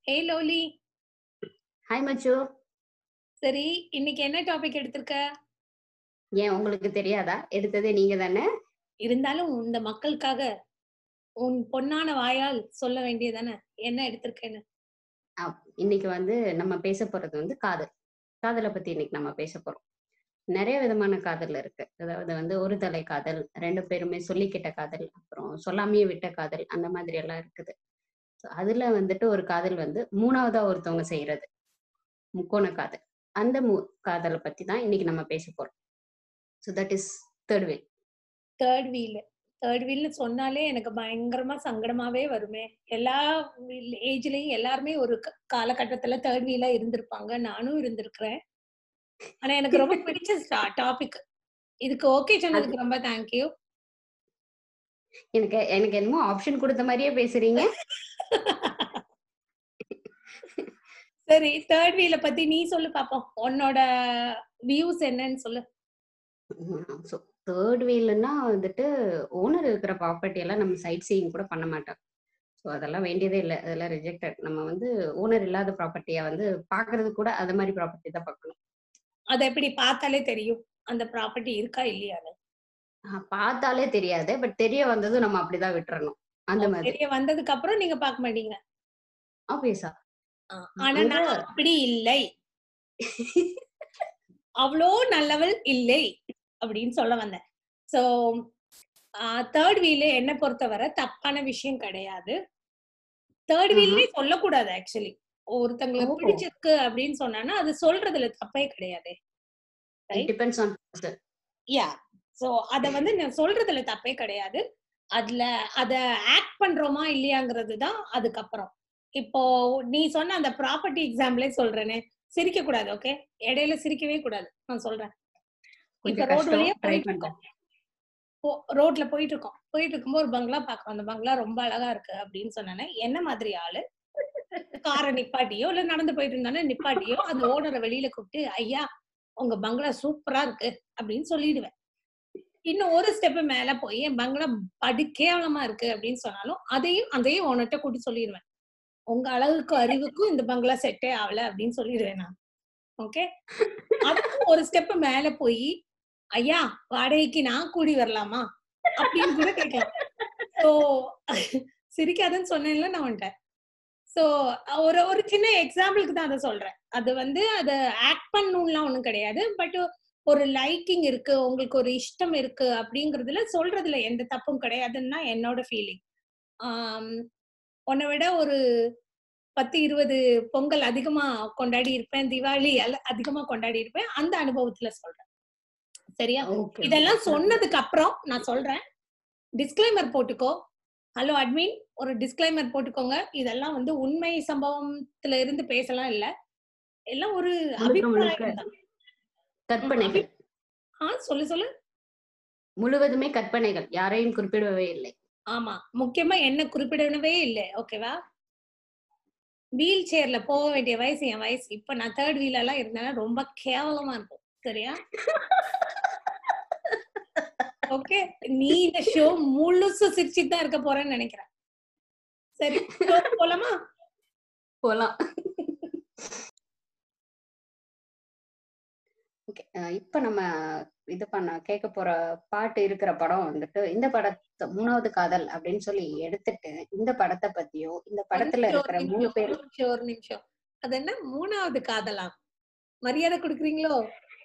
ஏய் lolly hi மச்சு சரி இன்னைக்கு என்ன டாபிக் எடுத்திருக்க ஏன் உங்களுக்கு தெரியாதா எடுத்ததே நீங்க தானே இருந்தாலும் இந்த மக்களுக்காக உன் பொன்னான வாயால் சொல்ல வேண்டியதானே என்ன எடுத்திருக்கேன்னு இன்னைக்கு வந்து நம்ம பேச போறது வந்து காதல் காதலை பத்தி இன்னைக்கு நம்ம பேச போறோம் நிறைய விதமான காதல் இருக்கு அதாவது வந்து ஒரு தலை காதல் ரெண்டு பேருமே சொல்லிக்கிட்ட காதல் அப்புறம் சொல்லாமையே விட்ட காதல் அந்த மாதிரி எல்லாம் இருக்குது So, அதுல வந்துட்டு ஒரு காதல் வந்து மூணாவதா ஒருத்தவங்க செய்யறது முக்கோண காதல் அந்த மு காதலை பத்தி தான் இன்னைக்கு நம்ம பேச போறோம் so that is third way third wheel third வீல்னு சொன்னாலே எனக்கு பயங்கரமா சங்கடமாவே வருமே எல்லா ஏஜ்லயும் எல்லாருமே ஒரு க- காலகட்டத்துல தேர்ட் வீலா இருந்திருப்பாங்க நானும் இருந்திருக்கிறேன் ஆனா எனக்கு ரொம்ப பிடிச்ச டாபிக் இதுக்கு ஓகே சொன்னதுக்கு ரொம்ப தேங்க்யூ எனக்கு எனக்கு என்னமோ ஆப்ஷன் கொடுத்த மாதிரியே பேசுறீங்க சரி தேர்ட் வீல பத்தி நீ சொல்லு பாப்போம் உன்னோட வியூஸ் என்னன்னு சொல்லு ஸோ தேர்ட் வீல்னா வந்துட்டு ஓனர் இருக்கிற ப்ராப்பர்ட்டி எல்லாம் நம்ம சைட் சீயிங் கூட பண்ண மாட்டோம் ஸோ அதெல்லாம் வேண்டியதே இல்லை அதெல்லாம் ரிஜெக்டட் நம்ம வந்து ஓனர் இல்லாத ப்ராப்பர்ட்டியை வந்து பார்க்கறது கூட அது மாதிரி ப்ராப்பர்ட்டி தான் பார்க்கணும் அதை எப்படி பார்த்தாலே தெரியும் அந்த ப்ராப்பர்ட்டி இருக்கா இல்லையான்னு ஆஹ் பார்த்தாலே தெரியாது பட் தெரிய வந்ததும் நம்ம அப்படிதான் விட்டுறணும் அந்த மாதிரி தெரிய வந்ததுக்கு அப்புறம் நீங்க பார்க்க மாட்டீங்க ஆப்வியஸா ஆ, ஆனா நான் அப்படி இல்லை அவ்வளோ நல்லவள் இல்லை அப்படின்னு சொல்ல வந்தேன் சோ தேர்ட் வீல் என்ன பொறுத்தவரை தப்பான விஷயம் கிடையாது தேர்ட் ஆஹா. வீல்னே சொல்லக்கூடாது ஆக்சுவலி ஒருத்தங்களுக்கு ஓ. பிடிச்சிருக்கு அப்படின்னு சொன்னான்னா அது சொல்றதுல தப்பே கிடையாது it depends on yeah so அத வந்து நான் சொல்றதுல தப்பே கிடையாது அதுல அத ஆக்ட் பண்றோமா இல்லையாங்கிறது தான் அதுக்கப்புறம் இப்போ நீ சொன்ன அந்த ப்ராப்பர்ட்டி எக்ஸாம்பிளே சொல்றேனே சிரிக்க கூடாது ஓகே இடையில சிரிக்கவே கூடாது நான் சொல்றேன் இப்ப கொஞ்சம் ரோடு கஷ்டம் வழியா ட்ரை போயிட்டு பண்றேன் இருக்கோம் ரோட்ல போயிட்டு இருக்கோம் போயிட்டு இருக்கும்போது ஒரு பங்களா பாக்குறோம் அந்த பங்களா ரொம்ப அழகா இருக்கு அப்படின்னு சொன்னேனே என்ன மாதிரி ஆளு காரை நிப்பாட்டியோ இல்ல நடந்து போயிட்டு இருந்தானே நிப்பாட்டியோ அந்த ஓனரை வெளியில கூப்பிட்டு ஐயா உங்க பங்களா சூப்பரா இருக்கு அப்படின்னு சொல்லிடுவேன் இன்னும் ஒரு ஸ்டெப் மேல போய் என் பங்களா படு கேவலமா இருக்கு அப்படின்னு சொன்னாலும் அதையும் அதையும் ஓனர்ட்ட கூட்டி சொல்லிடுவேன் உங்க அழகுக்கும் அறிவுக்கும் இந்த பங்களா செட்டே ஆகல அப்படின்னு சொல்லிடுவேன் நான் ஓகே அதுக்கும் ஒரு ஸ்டெப் மேல போய் ஐயா வாடகைக்கு நான் கூடி வரலாமா அப்படின்னு கூட கேட்கலாம் சோ சிரிக்காதுன்னு சொன்னேன்ல நான் உன்ட்ட சோ ஒரு ஒரு சின்ன எக்ஸாம்பிளுக்கு தான் அதை சொல்றேன் அது வந்து அதை ஆக்ட் பண்ணணும்லாம் ஒண்ணும் கிடையாது பட் ஒரு லைக்கிங் இருக்கு உங்களுக்கு ஒரு இஷ்டம் இருக்கு அப்படிங்கறதுல சொல்றதுல எந்த தப்பும் கிடையாதுன்னு தான் என்னோட ஃபீலிங் உன்னை விட ஒரு பத்து இருபது பொங்கல் அதிகமா கொண்டாடி இருப்பேன் திவாலி அல்ல அதிகமா கொண்டாடி இருப்பேன் அந்த அனுபவத்துல சொல்றேன் சரியா ஓகே இதெல்லாம் சொன்னதுக்கு அப்புறம் நான் சொல்றேன் டிஸ்க்ளைமர் போட்டுக்கோ ஹலோ அட்மின் ஒரு டிஸ்க்ளைமர் போட்டுக்கோங்க இதெல்லாம் வந்து உண்மை சம்பவத்துல இருந்து பேசலாம் இல்ல எல்லாம் ஒரு முழுக்க முழுக்க அபிப்பிராயம் தான் கற்பனைகள் ஆ சொல்லு சொல்லு முழுவதுமே கற்பனைகள் யாரையும் குறிப்பிடவே இல்லை ஆமா முக்கியமா என்ன குறிப்பிடவே இல்ல ஓகேவா வீல் சேர்ல போக வேண்டிய வயசு என் வயசு இப்ப நான் தேர்ட் வீல் எல்லாம் இருந்தேன்னா ரொம்ப கேவலமா இருக்கும் சரியா ஓகே நீ இந்த ஷோ முழுசு சிரிச்சிட்டு தான் இருக்க போறேன்னு நினைக்கிறேன் சரி show போலாமா போலாம் ஓகே இப்ப நம்ம இது பண்ண கேட்க போற பாட்டு இருக்கிற படம் வந்துட்டு இந்த படத்தை மூணாவது காதல் அப்படின்னு சொல்லி எடுத்துட்டு இந்த படத்தை பத்தியோ இந்த படத்துல ஒரு இருக்கிற மூணு நிமிஷம், பேர் ஒரு நிமிஷம் ஒரு நிமிஷம் அது என்ன மூணாவது காதலா மரியாதை கொடுக்குறீங்களோ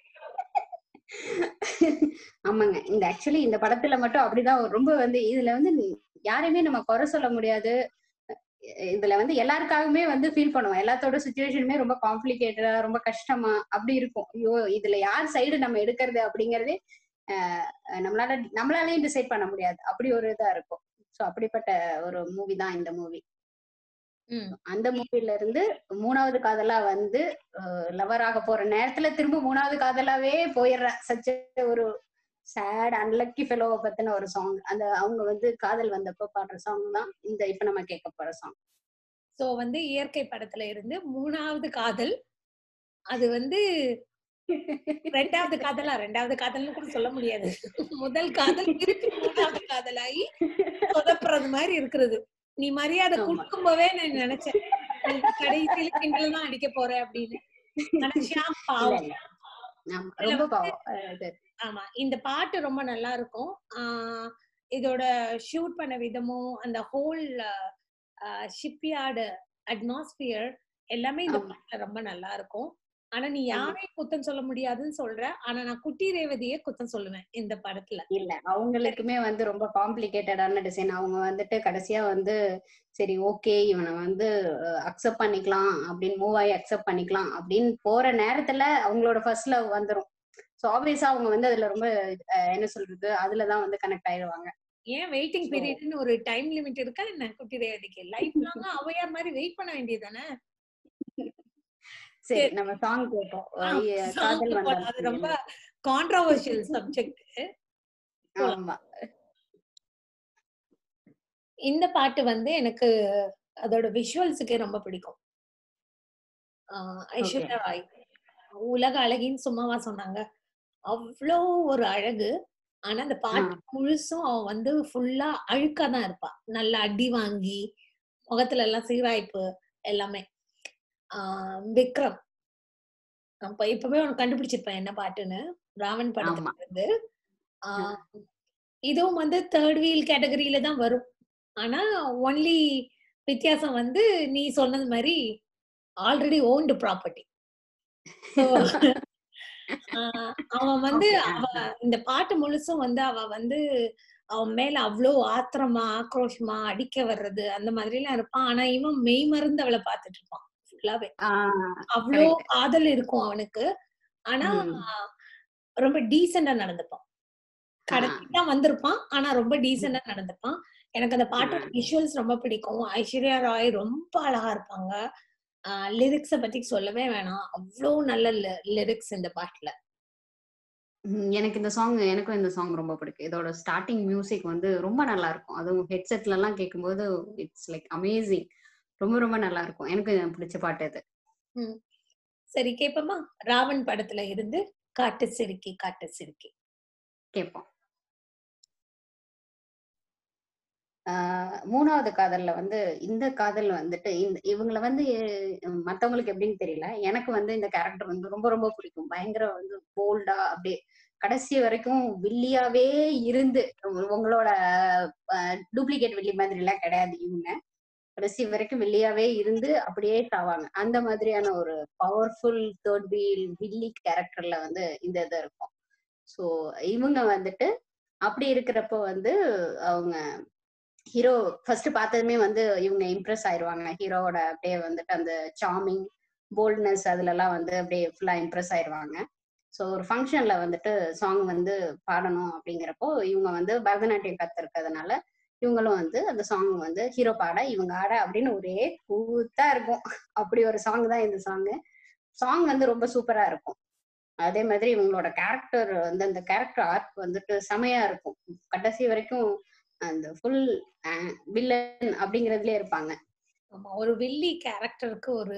ஆமாங்க இந்த ஆக்சுவலி இந்த படத்துல மட்டும் அப்படிதான் ரொம்ப வந்து இதுல வந்து யாரையுமே நம்ம குறை சொல்ல முடியாது இதுல வந்து எல்லாருக்காகவுமே வந்து ஃபீல் பண்ணுவோம் எல்லாத்தோட சுச்சுவேஷனுமே ரொம்ப காம்ப்ளிகேட்டடா ரொம்ப கஷ்டமா அப்படி இருக்கும் ஐயோ இதுல யார் சைடு நம்ம எடுக்கிறது அப்படிங்கறதே ஆஹ் நம்மளால நம்மளாலையும் டிசைட் பண்ண முடியாது அப்படி ஒரு இதா இருக்கும் சோ அப்படிப்பட்ட ஒரு மூவி தான் இந்த மூவி ம். அந்த மூவில இருந்து மூணாவது காதலா வந்து லவராக போற நேரத்துல திரும்ப மூணாவது காதலாவே போயிடுற சச்ச ஒரு சேட் அன்லக்கி ஃபெலோவை பத்தின ஒரு சாங் அந்த அவங்க வந்து காதல் வந்தப்ப பாடுற சாங் தான் இந்த இப்ப நம்ம கேட்க போற சாங் சோ வந்து இயற்கை படத்துல இருந்து மூணாவது காதல் அது வந்து ரெண்டாவது காதலா ரெண்டாவது காதல்னு கூட சொல்ல முடியாது முதல் காதல் திருப்பி மூணாவது காதலாகி சொதப்புறது மாதிரி இருக்கிறது நீ மரியாதை ஆமா. கொடுக்கும்போதே நான் நினைச்சேன் நீ கடைசியில கிண்டல் தான் அடிக்க போற அப்படின்னு ஆனா ஷியாம் இல்ல பாவம் இல்ல ஆமா ரொம்ப பாவம் அது ஆமா இந்த பாட்டு ரொம்ப நல்லா இருக்கும் ஆஹ் இதோட ஷூட் பண்ண விதமும் அந்த ஹோல் ஷிப்யார்டு அட்மாஸ்பியர் எல்லாமே இந்த ஆமா. பாட்டுல ரொம்ப நல்லா இருக்கும் ஆனா நீ யாரையும் குத்தம் சொல்ல முடியாதுன்னு சொல்ற ஆனா நான் குட்டி ரேவதியே குத்தம் சொல்லுவேன் இந்த படத்துல இல்ல அவங்களுக்குமே வந்து ரொம்ப காம்ப்ளிகேட்டடான டிசைன் அவங்க வந்துட்டு கடைசியா வந்து சரி ஓகே இவனை வந்து அக்செப்ட் பண்ணிக்கலாம் அப்படின்னு மூவ் ஆகி அக்செப்ட் பண்ணிக்கலாம் அப்படின்னு போற நேரத்துல அவங்களோட ஃபர்ஸ்ட் லவ் வந்துரும் ஸோ ஆப்வியஸா அவங்க வந்து அதுல ரொம்ப அஹ், என்ன சொல்றது அதுலதான் வந்து கனெக்ட் ஆயிடுவாங்க ஏன் வெயிட்டிங் So- பீரியட்னு ஒரு டைம் லிமிட் இருக்கா என்ன குட்டி ரேவதிக்கு லைஃப் லாங்கா அவையார் மாதிரி வெயிட் பண்ண வேண்டியதுதானே சரி சரி. நம்ம சாங் கேட்போம் ஆ, அஹ், இ- song காதல் போலாம். வந்தால் அது ரொம்ப கான்ட்ரவர்ஷியல் சப்ஜெக்ட் ஆமா இந்த பாட்டு வந்து எனக்கு அதோட விஷுவல்ஸுக்கே ரொம்ப பிடிக்கும் ஆஹ் ஐஸ்வர்யா ராய் உலக அழகின்னு சும்மாவா சொன்னாங்க அவ்வளோ ஒரு அழகு ஆனா அந்த பாட்டு முழுசும் அவ வந்து ஃபுல்லா அழுக்கா தான் இருப்பா நல்லா அடி வாங்கி முகத்துல எல்லாம் சீராய்ப்பு எல்லாமே ஆஹ் விக்ரம் அப்ப இப்பவே உனக்கு கண்டுபிடிச்சிருப்பேன் என்ன பாட்டுன்னு ராவன் படத்துல ஆமா. இருந்து ஆஹ் இதுவும் வந்து தேர்ட் வீல் கேட்டகரியில தான் வரும் ஆனா ஒன்லி வித்தியாசம் வந்து நீ சொன்னது மாதிரி ஆல்ரெடி ஓன்டு ப்ராப்பர்ட்டி அவன் வந்து Okay, அவ இந்த பாட்டு முழுசும் வந்து அவ வந்து அவன் மேல அவ்வளோ ஆத்திரமா ஆக்ரோஷமா அடிக்க வர்றது அந்த மாதிரி எல்லாம் இருப்பான் ஆனா இவன் மெய் மருந்து அவளை பார்த்துட்டு இருப்பான் ஃபுல்லாவே ஆஹ் அவ்வளோ correct. காதல் இருக்கும் அவனுக்கு ஆனா ம். ரொம்ப டீசெண்டா நடந்துப்பான் கடைசி தான் வந்திருப்பான் ஆனா ரொம்ப டீசெண்டா நடந்துப்பான் எனக்கு அந்த பாட்டோட விஷுவல்ஸ் ரொம்ப பிடிக்கும் ஐஸ்வர்யா ராய் ரொம்ப அழகா இருப்பாங்க லிரிக்ஸ பத்தி சொல்லவே வேணாம் அவ்வளோ நல்ல லிரிக்ஸ் இந்த பாட்டுல ம், எனக்கு இந்த சாங் எனக்கும் இந்த சாங் ரொம்ப பிடிக்கும் இதோட ஸ்டார்டிங் மியூசிக் வந்து ரொம்ப நல்லா இருக்கும் அதுவும் ஹெட்செட்ல எல்லாம் கேட்கும்போது இட்ஸ் லைக் அமேசிங் ரொம்ப ரொம்ப நல்லா இருக்கும் எனக்கு இது பிடிச்ச பாட்டு இது சரி கேப்பமா ராவன் படத்துல இருந்து காட்டு சிறுக்கி காட்டு சிறுக்கி கேட்போம் ஆஹ் மூணாவது காதல்ல வந்து இந்த காதல் வந்துட்டு இந்த இவங்கள வந்து அஹ் மத்தவங்களுக்கு எப்படின்னு தெரியல எனக்கு வந்து இந்த கேரக்டர் வந்து ரொம்ப ரொம்ப பிடிக்கும் பயங்கர வந்து போல்டா அப்படியே கடைசி வரைக்கும் வில்லியாவே இருந்து உங்க- உங்களோட டூப்ளிகேட் வில்லி மாதிரி எல்லாம் கிடையாது இவங்க கடைசி வரைக்கும் வில்லியாவே இருந்து அப்படியே சாவாங்க அந்த மாதிரியான ஒரு பவர்ஃபுல் தேர்ட் வீல் வில்லி கேரக்டர்ல வந்து இந்த இது இருக்கும் ஸோ இவங்க வந்துட்டு அப்படி இருக்கிறப்போ வந்து அவங்க ஹீரோ ஃபர்ஸ்ட் பார்த்ததுமே வந்து இவங்க இம்ப்ரெஸ் ஆயிருவாங்க ஹீரோவோட அப்படியே வந்துட்டு அந்த சாமிங் போல்ட்னஸ் அதுல எல்லாம் வந்து அப்படியே ஃபுல்லா இம்ப்ரெஸ் ஆயிருவாங்க ஸோ ஒரு ஃபங்க்ஷன்ல வந்துட்டு சாங் வந்து பாடணும் அப்படிங்கிறப்போ இவங்க வந்து பரதநாட்டியம் கத்துருக்கிறதுனால இவங்களும் வந்து அந்த சாங் வந்து ஹீரோ பாட இவங்க ஆட அப்படின்னு ஒரே கூத்தா இருக்கும் அப்படி ஒரு சாங் தான் இந்த சாங் சாங் வந்து ரொம்ப சூப்பரா இருக்கும் அதே மாதிரி இவங்களோட கேரக்டர் வந்து அந்த கேரக்டர் ஆர்க் வந்துட்டு செமையா இருக்கும் கடைசி வரைக்கும் அந்த ஃபுல் வில்லன் அப்படிங்கறதுலயே இருப்பாங்க ஆமா ஒரு வில்லி கேரக்டருக்கு ஒரு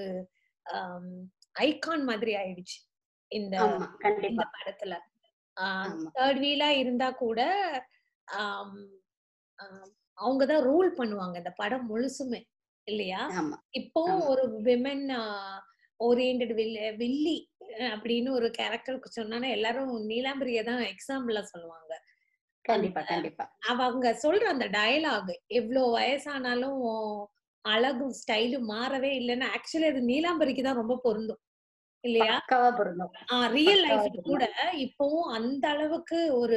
ஐகான் மாதிரி ஆயிடுச்சு இந்த ஆமா இந்த கண்டிப்பா படத்துல ஆமா தேர்ட் வீலா இருந்தா கூட ஆம், ஆம், அவங்கதான் ரூல் பண்ணுவாங்க இந்த படம் முழுசுமே இல்லையா ஆமா இப்போ ஆமா. ஒரு விமன் ஓரியன்டட் வில்லி வில்லி அஹ் அப்படின்னு ஒரு கேரக்டருக்கு சொன்னா எல்லாரும் நீலாம்பரிய தான் எக்ஸாம்பிளா சொல்லுவாங்க கண்டிப்பா கண்டிப்பா அவங்க சொல்ற அந்த டயலாக் எவ்வளவு வயசானாலும் அழகும் ஸ்டைலும் மாறவே இல்லைன்னு ஆக்சுவலி அது நீலாம்பரிக்கு தான் ரொம்ப பொருந்தும் இல்லையா பக்காவா பொருந்தும் ரியல் பக்காவா லைஃப்ல கூட இப்பவும் அந்த அளவுக்கு ஒரு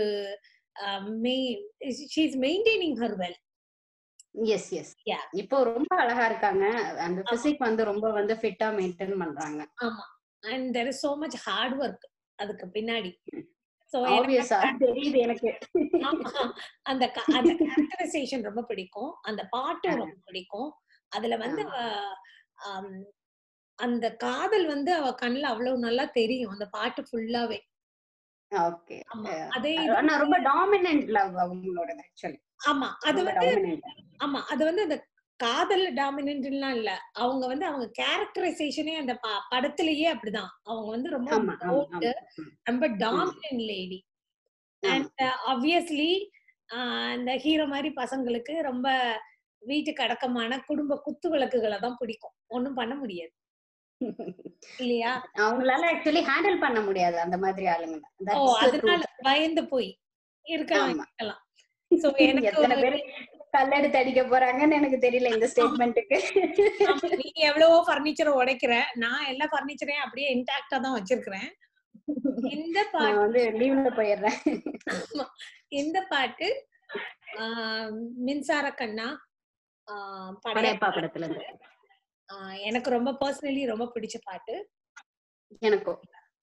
she's maintaining her well yes yes Yeah. இப்போ ரொம்ப அழகா இருக்காங்க அந்த பிசிக் வந்து ரொம்ப வந்து ஃபிட்டா மெயின்டைன் பண்றாங்க ஆமா and there is so much hard work அதுக்கு பின்னாடி சோ ஆப்வியஸா தெரியுது எனக்கு அந்த க- அந்த கேரக்டரைசேஷன் ரொம்ப பிடிக்கும் அந்த பாட்டும் ரொம்ப பிடிக்கும் அதுல வந்து அவ ஆம், அந்த காதல் வந்து அவ கண்ணுல அவ்வளவு நல்லா தெரியும் அந்த பாட்டு ஃபுல்லாவே ஓகே ஆமா அதே இது ஆனா ரொம்ப டாமினன்ட் லவ் அவங்களோட ஆக்சுவலி ஆமா அது ரொம்ப வந்து டாமினன்ட் ஆமா அது வந்து அந்த காதல் டாமினன்ட்லாம் இல்ல அவங்க வந்து அவங்க கேரக்டரைசேஷனே அந்த ப- படத்திலேயே அப்படிதான் அவங்க வந்து ரொம்ப ஆமா ஆமா bold, ஆமா ரொம்ப டாமினன்ட் லேடி ஆமா. அண்ட் ஆப்வியஸ்லி அந்த ஹீரோ மாதிரி பசங்களுக்கு ரொம்ப வீட்டுக்கு அடக்கமான குடும்ப குத்து விளக்குகளை தான் பிடிக்கும் ஒண்ணும் பண்ண முடியாது இல்லையா அவங்களால ஆக்சுவலி ஹேண்டில் பண்ண முடியாது அந்த மாதிரி ஆளுங்க ஓ அதனால பயந்து போய் இருக்கலாம் ஆமா. இருக்கலாம் சோ எனக்கு எத்தனை ஒரு- பேர் கல்லெடுத்து அடிக்க போறாங்கன்னு எனக்கு தெரியல இந்த ஸ்டேட்மெண்ட்டுக்கு ஆமா, நீ எவ்வளவோ பர்னிச்சரை உடைக்கிற நான் எல்லா பர்னிச்சரையும் அப்படியே இன்டாக்டா தான் வச்சிருக்கிறேன் இந்த பாட்டு நான் வந்து லீவ்ல போயிடுறேன் இந்த பாட்டு ஆஹ், மின்சார கண்ணா ஆஹ், படையப்பா படையப்பா படத்துல இருந்து ஆஹ், எனக்கு ரொம்ப பர்சனலி ரொம்ப பிடிச்ச பாட்டு எனக்கும்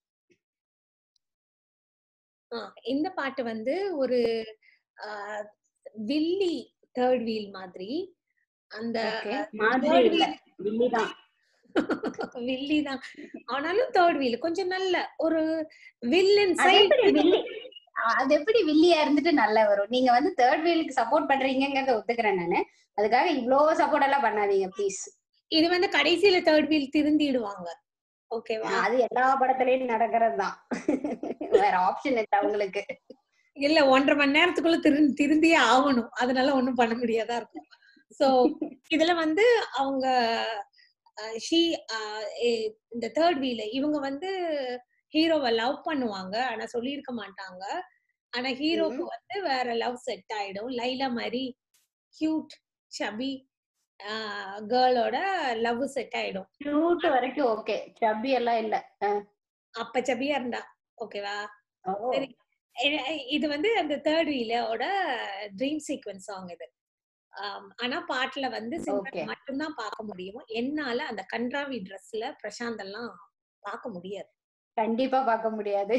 ஆஹ், இந்த பாட்டு வந்து ஒரு ஆஹ், வில்லி தேர்ட் வீல் மாதிரி அந்த ஓகே மாதிரி third இல்ல wheel வில்லி தான் வில்லி தான் ஆனாலும் தேர்ட் வீல் கொஞ்சம் நல்ல ஒரு வில்லன் அது சைடு எப்படி வில்லி அது எப்படி வில்லியா இருந்துட்டு நல்லா வரும் நீங்க வந்து தேர்ட் வீலுக்கு சப்போர்ட் பண்றீங்கங்கறத ஒத்துக்கிறேன் நானு அதுக்காக இவ்ளோ சப்போர்ட் எல்லாம் பண்ணாதீங்க ப்ளீஸ் இது வந்து கடைசியில தேர்ட் வீல் திருந்திடுவாங்க ஓகேவா அது எல்லா படத்துலயும் நடக்கிறது தான் வேற ஆப்ஷன் இல்லை அவங்களுக்கு இல்ல ஒன்றரை மணி நேரத்துக்குள்ள திரு திருந்தியே ஆகணும் அதனால ஒண்ணும் பண்ண முடியாதா இருக்கும் சோ இதுல வந்து அவங்க ஷீ இந்த தேர்ட் வீல இவங்க வந்து ஹீரோவை லவ் பண்ணுவாங்க ஆனா சொல்லியிருக்க மாட்டாங்க ஆனா ஹீரோக்கு வந்து வேற லவ் செட் ஆயிடும் லைலா மாதிரி கியூட் சபி கேர்ளோட லவ் செட் ஆயிடும் ஷூட் வரைக்கும் ஓகே சப்பி எல்லாம் இல்ல அப்ப சபியா இருந்தா ஓகேவா ஓ, சரி. எ- இது வந்து அந்த தேர்ட் வீலோட ட்ரீம் சீக்வன்ஸ் சாங் இது ஆம், ஆனா பாட்டுல வந்து Okay. சிம்ரன் மட்டும்தான் பார்க்க முடியும் என்னால அந்த கன்றாவி ட்ரெஸ்ல பிரசாந்த் எல்லாம் பார்க்க முடியாது கண்டிப்பா பார்க்க முடியாது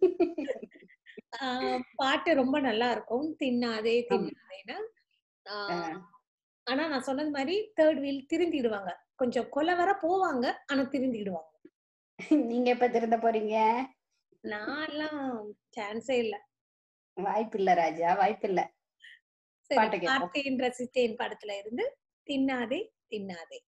ஆஹ் பாட்டு ரொம்ப நல்லா இருக்கும் தின்னாதே தின்னாதேன்னு ஆஹ் ஆ. ஆனா நான் சொன்னது மாதிரி தேர்ட் வீல் திருந்திடுவாங்க கொஞ்சம் கொலை வர போவாங்க ஆனா திருந்திடுவாங்க நீங்க எப்ப திருந்த போறீங்க நான் எல்லாம் சான்ஸே இல்ல வாய்ப்பு இல்ல ராஜா வாய்ப்பு இல்ல சரி பாட்டு கேட்போம். பார்த்தேன் ரசித்தேன் படத்துல இருந்து தின்னாதே தின்னாதே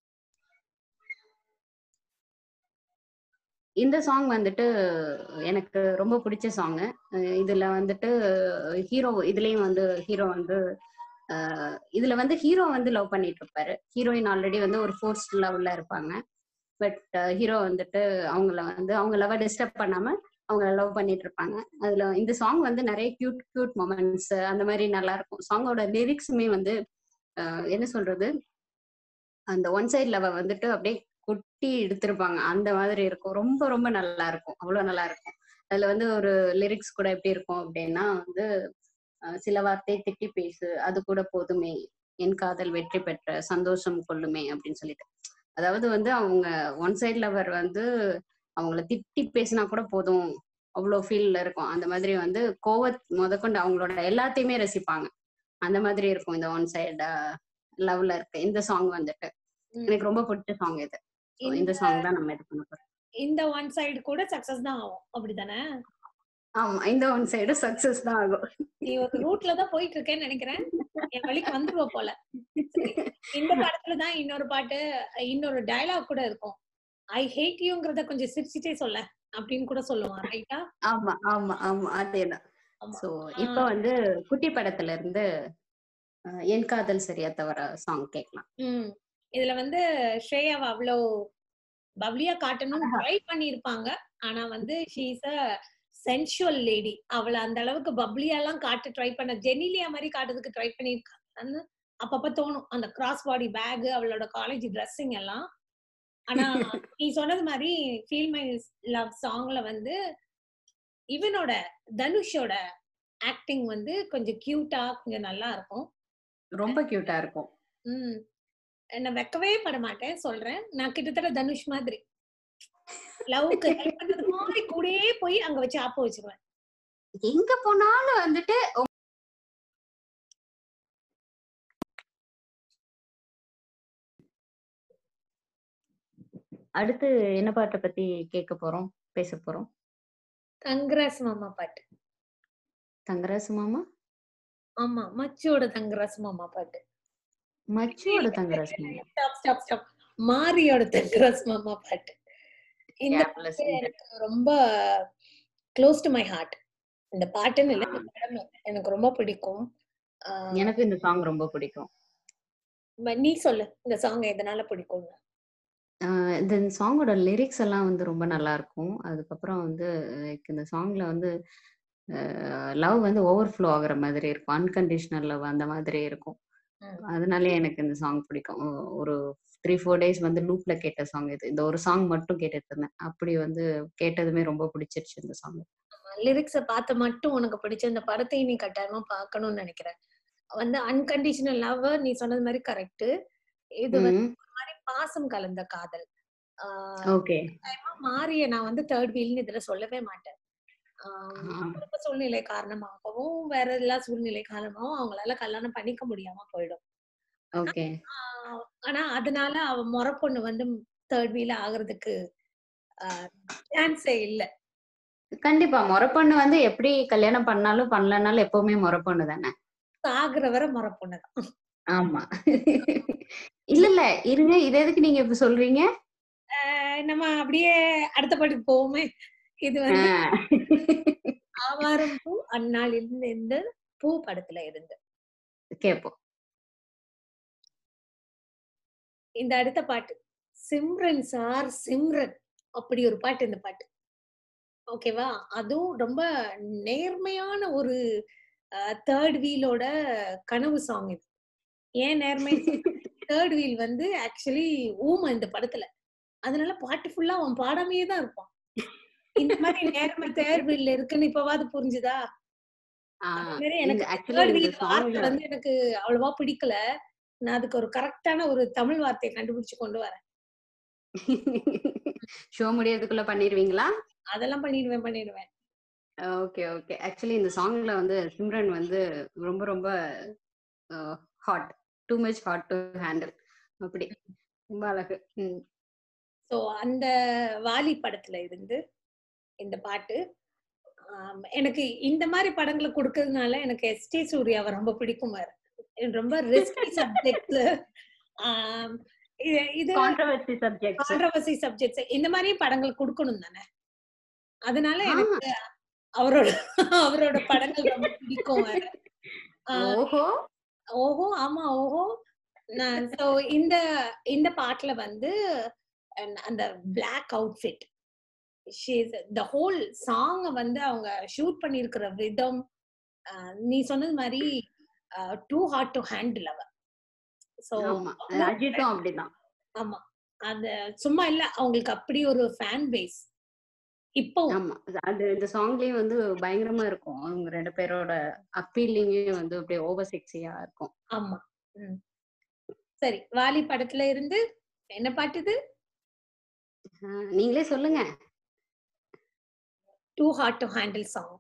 இந்த சாங் வந்துட்டு எனக்கு ரொம்ப பிடிச்ச சாங் இதுல வந்துட்டு ஹீரோ இதுலயும் வந்து ஹீரோ வந்து அஹ், இதுல வந்து ஹீரோ வந்து லவ் பண்ணிட்டு இருப்பாரு ஹீரோயின் ஆல்ரெடி வந்து ஒரு ஃபோர்ஸ்ட் லவ்ல இருப்பாங்க பட் ஹீரோ வந்துட்டு அவங்கள வந்து அவங்க லவ் டிஸ்டர்ப் பண்ணாம அவங்க லவ் பண்ணிட்டு இருப்பாங்க அதுல இந்த சாங் வந்து நிறைய கியூட் கியூட் மொமெண்ட்ஸ் அந்த மாதிரி நல்லா இருக்கும் சாங்கோட லிரிக்ஸுமே வந்து அஹ், என்ன சொல்றது அந்த ஒன் சைட் லவ் வந்துட்டு அப்படியே கொட்டி எடுத்திருப்பாங்க அந்த மாதிரி இருக்கும் ரொம்ப ரொம்ப நல்லா இருக்கும் அவ்வளவு நல்லா இருக்கும் அதுல வந்து ஒரு லிரிக்ஸ் கூட எப்படி இருக்கும் அப்படின்னா வந்து அஹ், சில வார்த்தை திட்டி பேசு அது கூட போதுமே என் காதல் வெற்றி பெற்ற சந்தோஷம் கொள்ளுமே அப்படின்னு சொல்லிட்டு அதாவது வந்து அவங்க ஒன் சைட் லவர் வந்து அவங்கள திட்டி பேசினா கூட போதும் அவ்வளோ ஃபீல்ல இருக்கும் அந்த மாதிரி வந்து கோவத் முதற்கொண்டு அவங்களோட எல்லாத்தையுமே ரசிப்பாங்க அந்த மாதிரி இருக்கும் இந்த ஒன் சைடு லவ்ல இருக்கு இந்த சாங் வந்துட்டு ம். எனக்கு ரொம்ப பிடிச்ச சாங் இது So, இந்த சாங் தான் நம்ம இது பண்ண போறோம் இந்த ஒன் சைடு கூட சக்சஸ் தான் ஆகும் அப்படிதானே ஆமா இந்த ஒன் சைடு சக்சஸ் தான் ஆகும் நீ ஒரு ரூட்ல தான் போயிட்டு இருக்கேன்னு நினைக்கிறேன் என் வழிக்கு வந்துருவ போல சரி. இந்த படத்துல தான் இன்னொரு பாட்டு இன்னொரு டயலாக் கூட இருக்கும் ஐ ஹேட் யூங்கிறத கொஞ்சம் சிரிச்சிட்டே சொல்ல அப்படின்னு கூட சொல்லுவான் ரைட்டா ஆமா ஆமா ஆமா அதேதான் ஆமா. சோ இப்போ வந்து குட்டி படத்துல இருந்து அஹ், என் காதல் சரியா தவற சாங் கேட்கலாம் ம் இதுல வந்து ஸ்ரேயாவை அவ்வளோ பப்ளியா காட்டணும்னு ட்ரை பண்ணியிருப்பாங்க ஆனா வந்து ஷீஸ் அ சென்சுவல் லேடி அவளை அந்த அளவுக்கு பப்ளியாலாம் காட்ட ட்ரை பண்ண ஜெனிலியா மாதிரி காட்டுறதுக்கு ட்ரை பண்ணியிருக்காங்கன்னு அப்பப்ப தோணும் அந்த கிராஸ் பாடி பேக் அவளோட காலேஜ் ட்ரெஸ்ஸிங் எல்லாம் ஆனா நீ சொன்னது மாதிரி ஃபீல் மை லவ் சாங்ல வந்து இவனோட தனுஷோட ஆக்டிங் வந்து கொஞ்சம் கியூட்டா கொஞ்சம் நல்லா இருக்கும் ரொம்ப கியூட்டா இருக்கும் ம் என்ன வைக்கவே பட மாட்டேன் சொல்றேன் நான் கிட்டத்தட்ட தனுஷ் மாதிரி லவ்க்கு ஹெல்ப் பண்றது மாதிரி கூடயே போய் அங்க வச்சு ஆப்ப வச்சிருவேன் எங்க போனாலும் வந்துட்டு அடுத்து என்ன பாட்டை பத்தி கேட்க போறோம் பேச போறோம் தங்கராஸ் மாமா பாட்டு தங்கராசு மாமா ஆமா மச்சியோட தங்கராஸ் மாமா பாட்டு மச்சியோட தங்கராசு மாமா ஸ்டாப் ஸ்டாப் ஸ்டாப் மாரியோட தங்கராஸ் மாமா பாட்டு இந்த Gapல பாட்டு எனக்கு ரொம்ப க்ளோஸ் டு மை ஹார்ட் இந்த பாட்டுன்னு இல்லை இந்த படம் எனக்கு ரொம்ப பிடிக்கும் ஆஹ் எனக்கு இந்த சாங் ரொம்ப பிடிக்கும் ம- நீ சொல்லு இந்த சாங் எதனால பிடிக்கும்னு ஆஹ் இந்த சாங்கோட லிரிக்ஸ் எல்லாம் வந்து ரொம்ப நல்லா இருக்கும் அதுக்கப்புறம் வந்து like இந்த சாங்ல வந்து லவ் வந்து ஓவர்ஃப்ளோ ஆகுற மாதிரி இருக்கும் அன்கண்டிஷனல் லவ் அந்த மாதிரி இருக்கும் ம். அதனாலே எனக்கு இந்த சாங் பிடிக்கும் ஒ- ஒரு த்ரீ ஃபோர் டேஸ் வந்து லூப்ல கேட்ட சாங் இது இந்த ஒரு சாங் மட்டும் கேட்டுட்டு இருந்தேன் அப்படி வந்து கேட்டதுமே ரொம்ப பிடிச்சிருச்சு இந்த சாங் லிரிக்ஸ பார்த்து மட்டும் உனக்கு பிடிச்ச இந்த படத்தை நீ கட்டாயமா பார்க்கணும்னு நினைக்கிறேன் வந்து அன்கண்டிஷனல் லவ் நீ சொன்னது மாதிரி கரெக்ட் இது வந்து ஒரு மாதிரி பாசம் கலந்த காதல் ஆஹ் ஓகே நிச்சயமா மாறிய நான் வந்து தேர்ட் வீல்னு இதுல சொல்லவே மாட்டேன் ஆஹ் குடும்ப சூழ்நிலை காரணமாகவும் வேற எல்லா சூழ்நிலை காரணமாகவும் அவங்களால கல்யாணம் பண்ணிக்க முடியாம போயிடும் ஓகே ஆஹ் ஆனா அதனால அவ முறை பொண்ணு வந்து தேர்ட் வீல் ஆகுறதுக்கு சான்ஸே இல்ல கண்டிப்பா முறப்பொண்ணு வந்து எப்படி கல்யாணம் பண்ணாலும் பண்ணலனாலும் எப்பவுமே முறப்பொண்ணு தானே சாகுற வரை முறை பொண்ணுதான் ஆமா இல்ல இல்ல இருங்க இது எதுக்கு நீங்க இப்ப சொல்றீங்க ஆஹ் நம்ம அப்படியே அடுத்த பாட்டுக்கு போவோமே இது வந்து ஆஹ் ஆவாரம் பூ அந்நாளில் இருந்து பூ படத்துல இருந்து கேப்போம் இந்த அடுத்த பாட்டு சிம்ரன் சார் சிம்ரன் அப்படி ஒரு பாட்டு இந்த பாட்டு ஓகேவா அதுவும் ரொம்ப நேர்மையான ஒரு தேர்ட் வீலோட கனவு சாங் இது ஏன் நேர்மை தேர்ட் வீல் வந்து ஆக்சுவலி ஊமை இந்த படத்துல அதனால பாட்டு ஃபுல்லா அவன் பாடாமையே தான் இருப்பான் இந்த மாதிரி நேர்மை தேர்ட் வீல்ல இருக்குன்னு இப்பவாது புரிஞ்சுதா அதே மாதிரி எனக்கு ஆக்சுவலி தேர்ட் இந்த வீல் வார்த்தை சாங்ல வந்து எனக்கு அவ்வளவா பிடிக்கல நான் அதுக்கு ஒரு கரெக்டான ஒரு தமிழ் வார்த்தையை கண்டுபிடிச்சு கொண்டு வரேன் ஷோ முடியறதுக்குள்ள பண்ணிடுவீங்களா அதெல்லாம் பண்ணிடுவேன் பண்ணிடுவேன் ஓகே ஓகே ஆக்சுவலி இந்த சாங்ல வந்து சிம்ரன் வந்து ரொம்ப ரொம்ப hot too much hot to handle அப்படி ரொம்ப அழகு ம். சோ அந்த வாலி படத்துல இருந்து இந்த பாட்டு ஆம், எனக்கு இந்த மாதிரி படங்களை கொடுக்கறதுனால எனக்கு எஸ்டி சூர்யாவை ரொம்ப பிடிக்கும் வேற. எனக்கு ரொம்ப ரிஸ்கி சப்ஜெக்ட்ஸ் இது கான்ட்ரவர்சி சப்ஜெக்ட்ஸ் கான்ட்ரவர்சி சப்ஜெக்ட்ஸ் இந்த மாதிரி படங்கள் கொடுக்கணும் தானே அதனால ஆ. எனக்கு அவரோட அவரோட படங்கள் ரொம்ப பிடிக்கும் வேற. ஆ, ஓஹோ ஓஹோ ஆமா ஓஹோ நான் சோ இந்த இந்த பாட்டுல வந்து அஹ் அந்த black outfit she's the whole song வந்து அவங்க ஷூட் பண்ணியிருக்கிற விதம் நீ சொன்னது மாதிரி டூ ஹார்ட் டு ஹேண்டில் அவ ஸோ ஆமா அஜித்தும் அப்படிதான் ஆமா அது சும்மா இல்ல அவங்களுக்கு அப்படி ஒரு ஃபேன் பேஸ் இப்போ ஆமா அது இந்த சாங்லயும் வந்து பயங்கரமா இருக்கும் அவங்க ரெண்டு பேரோட அப்பீலிங்கே வந்து அப்படியே ஓவர் செக்ஸியா இருக்கும் ஆமா ம். சரி வாலி படத்துல இருந்து என்ன பாட்டு இது ஆஹ் நீங்களே சொல்லுங்க too hard to handle song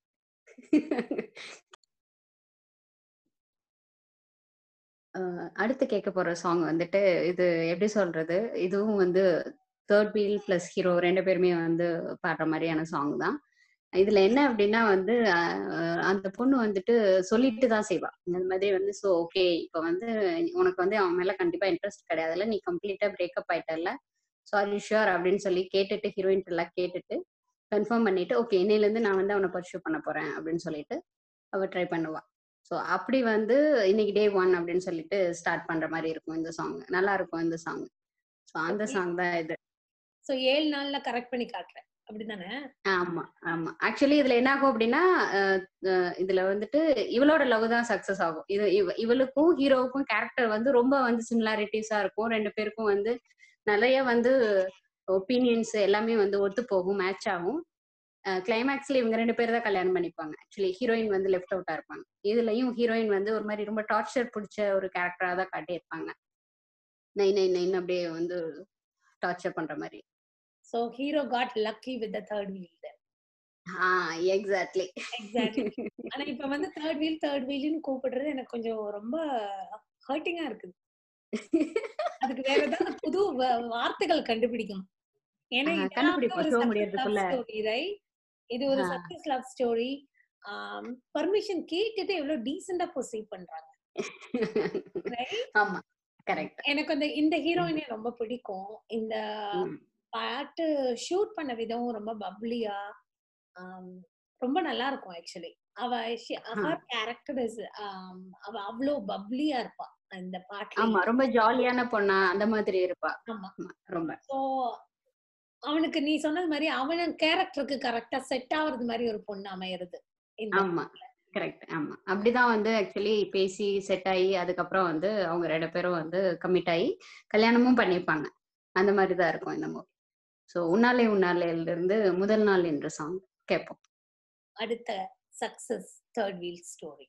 அஹ் அடுத்து கேட்க போற சாங் வந்துட்டு இது எப்படி சொல்றது இதுவும் வந்து தேர்ட் வீல் பிளஸ் ஹீரோ ரெண்டு பேருமே வந்து பாடுற மாதிரியான சாங் தான் இதுல என்ன அப்படின்னா வந்து அஹ் அந்த பொண்ணு வந்துட்டு சொல்லிட்டு தான் செய்வா இந்த மாதிரி வந்து ஸோ ஓகே இப்போ வந்து உனக்கு வந்து அவன் மேல கண்டிப்பா இன்ட்ரெஸ்ட் கிடையாதுல்ல நீ கம்ப்ளீட்டா பிரேக்கப் ஆயிட்டல்ல சாரி ஷுர் அப்படின்னு சொல்லி கேட்டுட்டு ஹீரோயின் எல்லாம் கேட்டுட்டு கன்ஃபார்ம் பண்ணிட்டு ஓகே இன்னையில இருந்து நான் வந்து அவனை பர்சியூ பண்ண போறேன் அப்படின்னு சொல்லிட்டு அவ ட்ரை பண்ணுவா ஸோ அப்படி வந்து இன்னைக்கு டே ஒன் அப்படின்னு சொல்லிட்டு ஸ்டார்ட் பண்ற மாதிரி இருக்கும் இந்த சாங் நல்லா இருக்கும் இந்த சாங் ஸோ அந்த சாங் தான் இது சோ ஏழு நாள்ல கரெக்ட் பண்ணி காட்டுறேன் அப்படிதானே ஆமா ஆமா ஆக்சுவலி இதுல என்ன ஆகும் அப்படின்னா அஹ், அஹ், இதுல வந்துட்டு இவளோட லவ் தான் சக்சஸ் ஆகும் இது இவ- இவளுக்கும் ஹீரோவுக்கும் கேரக்டர் வந்து ரொம்ப வந்து சிமிலாரிட்டிஸா இருக்கும் ரெண்டு பேருக்கும் வந்து நிறைய வந்து ஒப்பீனியன்ஸ் எல்லாமே வந்து ஒத்து போகும் மேட்ச் ஆகும் கிளைமேக்ஸ்ல இவங்க ரெண்டு பேர் தான் கல்யாணம் பண்ணிப்பாங்க ஆக்சுவலி ஹீரோயின் வந்து லெஃப்ட் அவுட்டா இருப்பாங்க இதுலயும் ஹீரோயின் வந்து ஒரு மாதிரி ரொம்ப டார்ச்சர் பிடிச்ச ஒரு கேரக்டரா தான் காட்டியிருப்பாங்க நை நை நைன் அப்படியே வந்து டார்ச்சர் பண்ற மாதிரி so hero got lucky with the third wheel ஆ எக்ஸாக்ட்லி எக்ஸாக்ட்லி ஆனா இப்ப வந்து தேர்ட் வீல் தேர்ட் வீல்னு கூப்பிடுறது எனக்கு கொஞ்சம் ரொம்ப ஹர்ட்டிங்கா இருக்குது அதுக்கு வேற ஏதாவது புது வ- வார்த்தைகள் கண்டுபிடிக்கணும் ஏன்னா ஆஹ் இதெல்லாம் வந்து கண்டுபிடிப்போம், ஒரு show success முடியறதுக்குள்ள. love story, right? இது ஒரு ஆ. சக்சஸ் லவ் ஸ்டோரி பர்மிஷன் கேட்டுட்டு எவ்வளவு டீசெண்டா ப்ரொசீவ் பண்றாங்க right? ஆமா கரெக்ட் எனக்கு அந்த இந்த ஹீரோயினே ரொம்ப பிடிக்கும் இந்த பாட்டு ஷூட் பண்ண விதம் ரொம்ப பப்ளியா ரொம்ப நல்லா இருக்கும் ஆக்சுவலி அவ ஹர் கேரக்டர் இஸ் அவ அவ்வளோ பப்ளியா இருப்பா அந்த பாட்டுல ஆமா ரொம்ப ஜாலியான பொண்ணா அந்த மாதிரி இருப்பா ஆமா ஆமா, ரொம்ப சோ அவனுக்கு நீ சொன்னது மாதிரி அவன கேரக்டருக்கு கரெக்டா செட் ஆகுறது மாதிரி ஒரு பொண்ணு அமையறது இந்த ஆமா கரெக்ட் ஆமா அப்படிதான் வந்து ஆக்சுவலி பேசி செட் ஆகி அதுக்கப்புறம் வந்து அவங்க ரெண்டு பேரும் வந்து கமிட் ஆகி கல்யாணமும் பண்ணிப்பாங்க அந்த மாதிரி தான் இருக்கும் இந்த மூவி ஸோ உன்னாலே உன்னாலேல இருந்து முதல் நாள் என்ற சாங் கேட்போம் அடுத்த சக்சஸ் தேர்ட் வீல் ஸ்டோரி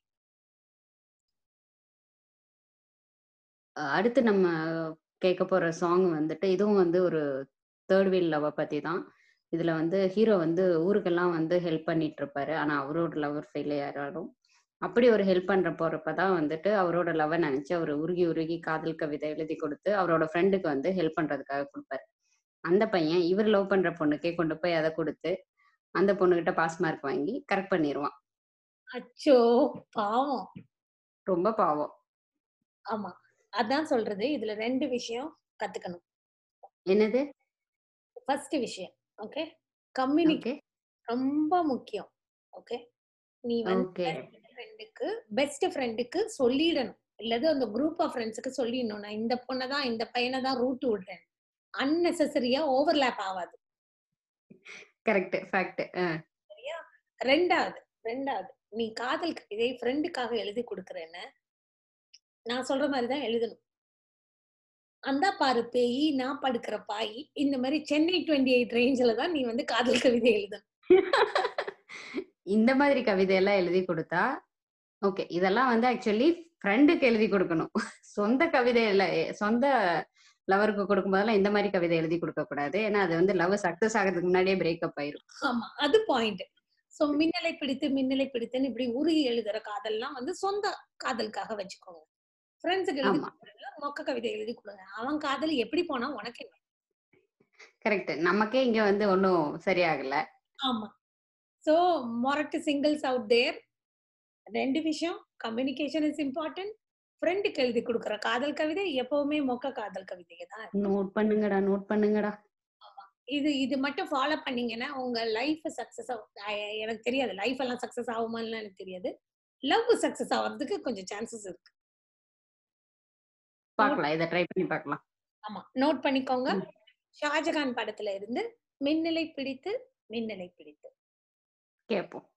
அஹ் அடுத்து நம்ம கேட்க போற சாங் வந்துட்டு இதுவும் வந்து ஒரு தேர்ட் வீல் லவ் பத்தி தான் இதுல வந்து ஹீரோ வந்து ஊருக்கெல்லாம் வந்து ஹெல்ப் பண்ணிட்டு இருப்பாரு ஆனா அவரோட லவர் ஃபெயில் யாரும் அப்படி ஒரு ஹெல்ப் பண்ற போறப்பதான் வந்துட்டு அவரோட லவ் நினைச்சு அவர் உருகி உருகி காதல் கவிதை எழுதி கொடுத்து அவரோட ஃப்ரெண்டுக்கு வந்து ஹெல்ப் பண்றதுக்காக கொடுப்பாரு அந்த பையன் இவர் லவ் பண்ற பொண்ணுக்கே கொண்டு போய் அதை கொடுத்து அந்த பொண்ணுகிட்ட பாஸ் மார்க் வாங்கி கரெக்ட் பண்ணிடுவான் அச்சோ பாவம் ரொம்ப பாவம் ஆமா அதான் சொல்றது இதுல ரெண்டு விஷயம் கத்துக்கணும் என்னது ஃபர்ஸ்ட் விஷயம் ஓகே கம்யூனிகே ஓகே ரொம்ப முக்கியம் ஓகே நீ வந்து ஓகே ஃப்ரெண்டுக்கு பெஸ்ட் ஃப்ரெண்டுக்கு சொல்லிடணும் இல்லது அந்த குரூப் ஆஃப் ஃப்ரெண்ட்ஸுக்கு சொல்லிடணும் நான் இந்த பொண்ணை தான் இந்த பையனை தான் ரூட் விடுறேன் அன்னெசரியா ஓவர்லேப் ஆகாது கரெக்ட் ஃபேக்ட் சரியா ரெண்டாவது ரெண்டாவது நீ காதல் கவிதை ஃப்ரெண்டுக்காக எழுதி கொடுக்குறேன்னு நான் சொல்ற மாதிரி தான் எழுதணும் அந்த பாரு பேய் நான் படுக்கிற பாய் இந்த மாதிரி சென்னை டுவெண்ட்டி எயிட் ரேஞ்சில் தான் நீ வந்து காதல் கவிதை எழுதணும் இந்த மாதிரி கவிதையெல்லாம் எழுதி கொடுத்தா ஓகே இதெல்லாம் வந்து ஆக்சுவலி ஃப்ரெண்டுக்கு எழுதி கொடுக்கணும் சொந்த கவிதையில சொந்த லவருக்கு கொடுக்கும்போதெல்லாம் இந்த மாதிரி கவிதை எழுதி கொடுக்க கூடாது ஏன்னா அது வந்து லவ் சக்சஸ் ஆகிறதுக்கு முன்னாடியே பிரேக்கப் ஆயிரும் ஆமா அது பாயிண்ட் சோ மின்னலை பிடித்து மின்னலை பிடித்துன்னு இப்படி உருகி எழுதுற காதல்லாம் வந்து சொந்த காதலுக்காக வச்சுக்கோங்க ஃப்ரெண்ட்ஸுக்கு எழுதி ஆமா. கொடுக்குறதுல மொக்க கவிதை எழுதி கொடுங்க அவன் காதல் எப்படி போனா உனக்கு என்ன கரெக்ட் நமக்கே இங்க வந்து ஒன்றும் சரியாகல ஆமா சோ மொரட்டு சிங்கிள்ஸ் அவுட் தேர் ரெண்டு விஷயம் கம்யூனிகேஷன் இஸ் இம்பார்ட்டன்ட் ஃப்ரெண்டுக்கு எழுதி கொடுக்குற காதல் கவிதை எப்பவுமே மொக்க காதல் கவிதையை தான் இருக்கும். நோட் பண்ணுங்கடா நோட் பண்ணுங்கடா இது இது மட்டும் ஃபாலோ பண்ணீங்கன்னா உங்க லைஃப் சக்சஸ் எனக்கு தெரியாது லைஃப் எல்லாம் சக்சஸ் ஆகுமான்னு எனக்கு தெரியாது லவ் சக்சஸ் ஆகிறதுக்கு கொஞ்சம் சான்சஸ் இருக்கு பார்க்கலாம் இதை ட்ரை பண்ணி பார்க்கலாம் ஆமா நோட் பண்ணிக்கோங்க ம். ஷாஜகான் படத்துல இருந்து மின்னலை பிடித்து மின்னலை பிடித்து கேட்போம்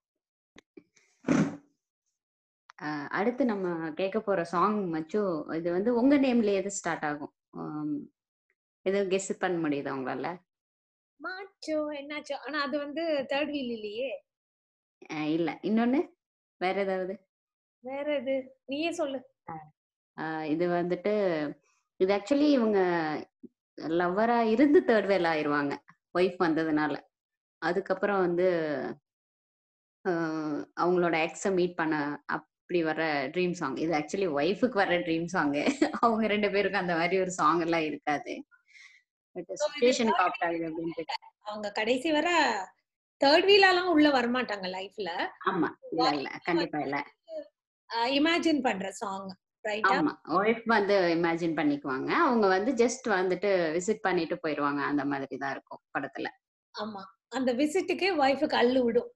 அஹ் அடுத்து நம்ம கேட்க போற சாங் மச்சும் இது வந்து உங்க நேம்ல எது ஸ்டார்ட் ஆகும் ஆம், எது கெஸ் பண்ண முடியுதா உங்களால மாச்சோ என்னாச்சோ ஆனா அது வந்து தேர்ட் வீல் இல்லையே அஹ் இல்ல இன்னொன்னு வேற ஏதாவது வேற இது நீயே சொல்லு அஹ் இது வந்துட்டு இது ஆக்சுவலி இவங்க லவ்வரா இருந்து தேர்ட் வேல் ஆயிருவாங்க ஒய்ஃப் வந்ததுனால அதுக்கப்புறம் வந்து அஹ் அவங்களோட எக்ஸை மீட் பண்ண அப்படி வர ட்ரீம் சாங் இது ஆக்சுவலி ஒய்ஃபுக்கு வர ட்ரீம் சாங்கு அவங்க ரெண்டு பேருக்கும் அந்த மாதிரி ஒரு சாங் எல்லாம் இருக்காது பட் சுச்சுவேஷனுக்கு ஆப்ட் ஆகுது அப்படின்ட்டு அவங்க கடைசி வர தேர்ட் வீலாலாம் உள்ள வரமாட்டாங்க லைஃப்ல ஆமா இல்ல இல்ல கண்டிப்பா இல்ல இமேஜின் பண்ற சாங் ரைட்டா ஆமா ஒய்ஃப் வந்து இமேஜின் பண்ணிக்குவாங்க அவங்க வந்து ஜஸ்ட் வந்துட்டு விசிட் பண்ணிட்டு போயிருவாங்க அந்த மாதிரி தான் இருக்கும் படத்துல ஆமா அந்த விசிட்டுக்கே ஒய்ஃபுக்கு அள்ளு விடும்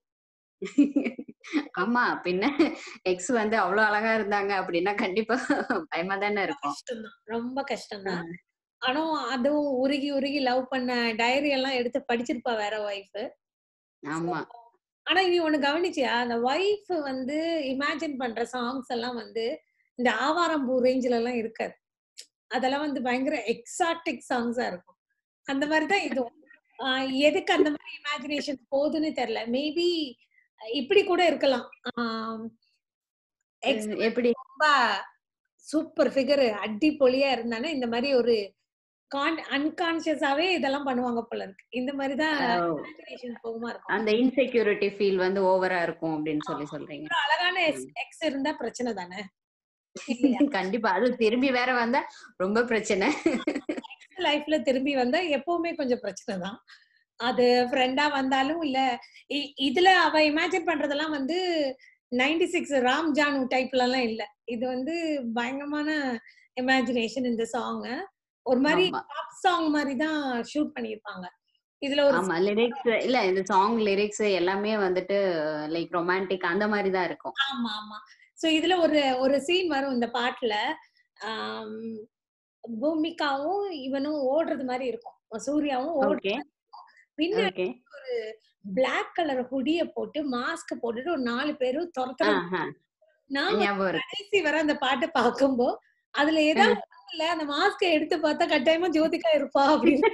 ஆமா பின்ன எக்ஸ் வந்து அவ்வளவு அழகா இருந்தாங்க அப்படின்னா கண்டிப்பா பயமா தானே இருக்கும் கஷ்டம்தான் ரொம்ப கஷ்டம்தான் ஆனா அதுவும் உருகி உருகி லவ் பண்ண டைரி எல்லாம் எடுத்து படிச்சிருப்பா வேற ஒய்ஃப் ஆமா ஆனா நீ ஒண்ணு கவனிச்சியா அந்த ஒய்ஃப் வந்து இமேஜின் பண்ற சாங்ஸ் எல்லாம் வந்து இந்த ஆவாரம்பூ ரேஞ்சில எல்லாம் இருக்காது அதெல்லாம் வந்து பயங்கர எக்ஸாட்டிக் சாங்ஸா இருக்கும் அந்த மாதிரிதான் இதுவும் ஆஹ் எதுக்கு அந்த மாதிரி இமேஜினேஷன் போகுதுன்னு தெரியல மேபி இப்படி கூட இருக்கலாம் ஆஹ் ex எப்படி ரொம்ப சூப்பர் ஃபிகர் அடி பொலியா இருந்தானே இந்த மாதிரி ஒரு கான் அன்கான்சியஸாவே இதெல்லாம் பண்ணுவாங்க போல இருக்கு இந்த மாதிரி தான் அஹ், இமேஜினேஷன் போகுமா இருக்கும் அந்த இன்செக்யூரிட்டி ஃபீல் வந்து ஓவரா இருக்கும் அப்படின்னு சொல்லி சொல்றீங்க ஒரு அழகான எக்ஸ் இருந்தா பிரச்சனை தானே இல்லையா கண்டிப்பா அது திரும்பி வேற வந்தா ரொம்ப பிரச்சனை லைஃப்ல திரும்பி வந்தா எப்பவுமே கொஞ்சம் பிரச்சனை தான் அது ஃப்ரெண்டா வந்தாலும் இல்ல இ- இதுல அவ இமேஜின் பண்றதெல்லாம் வந்து நைன்டி சிக்ஸ் ராம் ஜானு டைப்ல எல்லாம் இல்ல இது வந்து பயங்கரமான இமேஜினேஷன் இந்த சாங் ஒரு மாதிரி ஆமா பாப் சாங் மாதிரி தான் ஷூட் பண்ணிருப்பாங்க இதுல ஒரு ஆமா லிரிக்ஸ் இல்ல இந்த சாங் லிரிக்ஸ் எல்லாமே வந்துட்டு லைக் ரொமான்டிக் அந்த மாதிரி தான் இருக்கும் ஆமா ஆமா சோ இதுல ஒரு ஒரு சீன் வரும் இந்த பாட்டுல ஆம், பூமிகாவும் இவனும் ஓடுறது மாதிரி இருக்கும் சூர்யாவும் ஓடுற ஓகே மாதிரி இருக்கும். பின்னாடி ஓகே பிளாக் கலர் ஹுடிய போட்டு மாஸ்க் போட்டுட்டு ஒரு நாலு பேரும் துரத்துறது ஆஹா நான் ஞாபகம் இருக்கு கடைசி வரை அந்த பாட்டு பார்க்கும்போ அதுல ஏதாவது இல்ல அந்த மாஸ்க எடுத்து பார்த்தா கட்டாயமா ஜோதிகா இருப்பா அப்படின்னு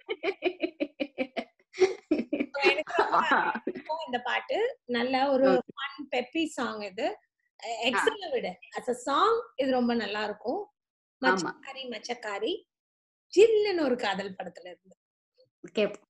எனக்கு ரொம்ப பிடிக்கும் இந்த பாட்டு நல்ல ஒரு ஃபன் பெப்பி சாங் இது எக்ஸல விட அஸ் அ சாங் இது ரொம்ப நல்லா இருக்கும் ஆமா மச்சக்காரி மச்சக்காரி ஜில்லுன்னு ஒரு காதல் படத்துல இருந்து கேப்போம்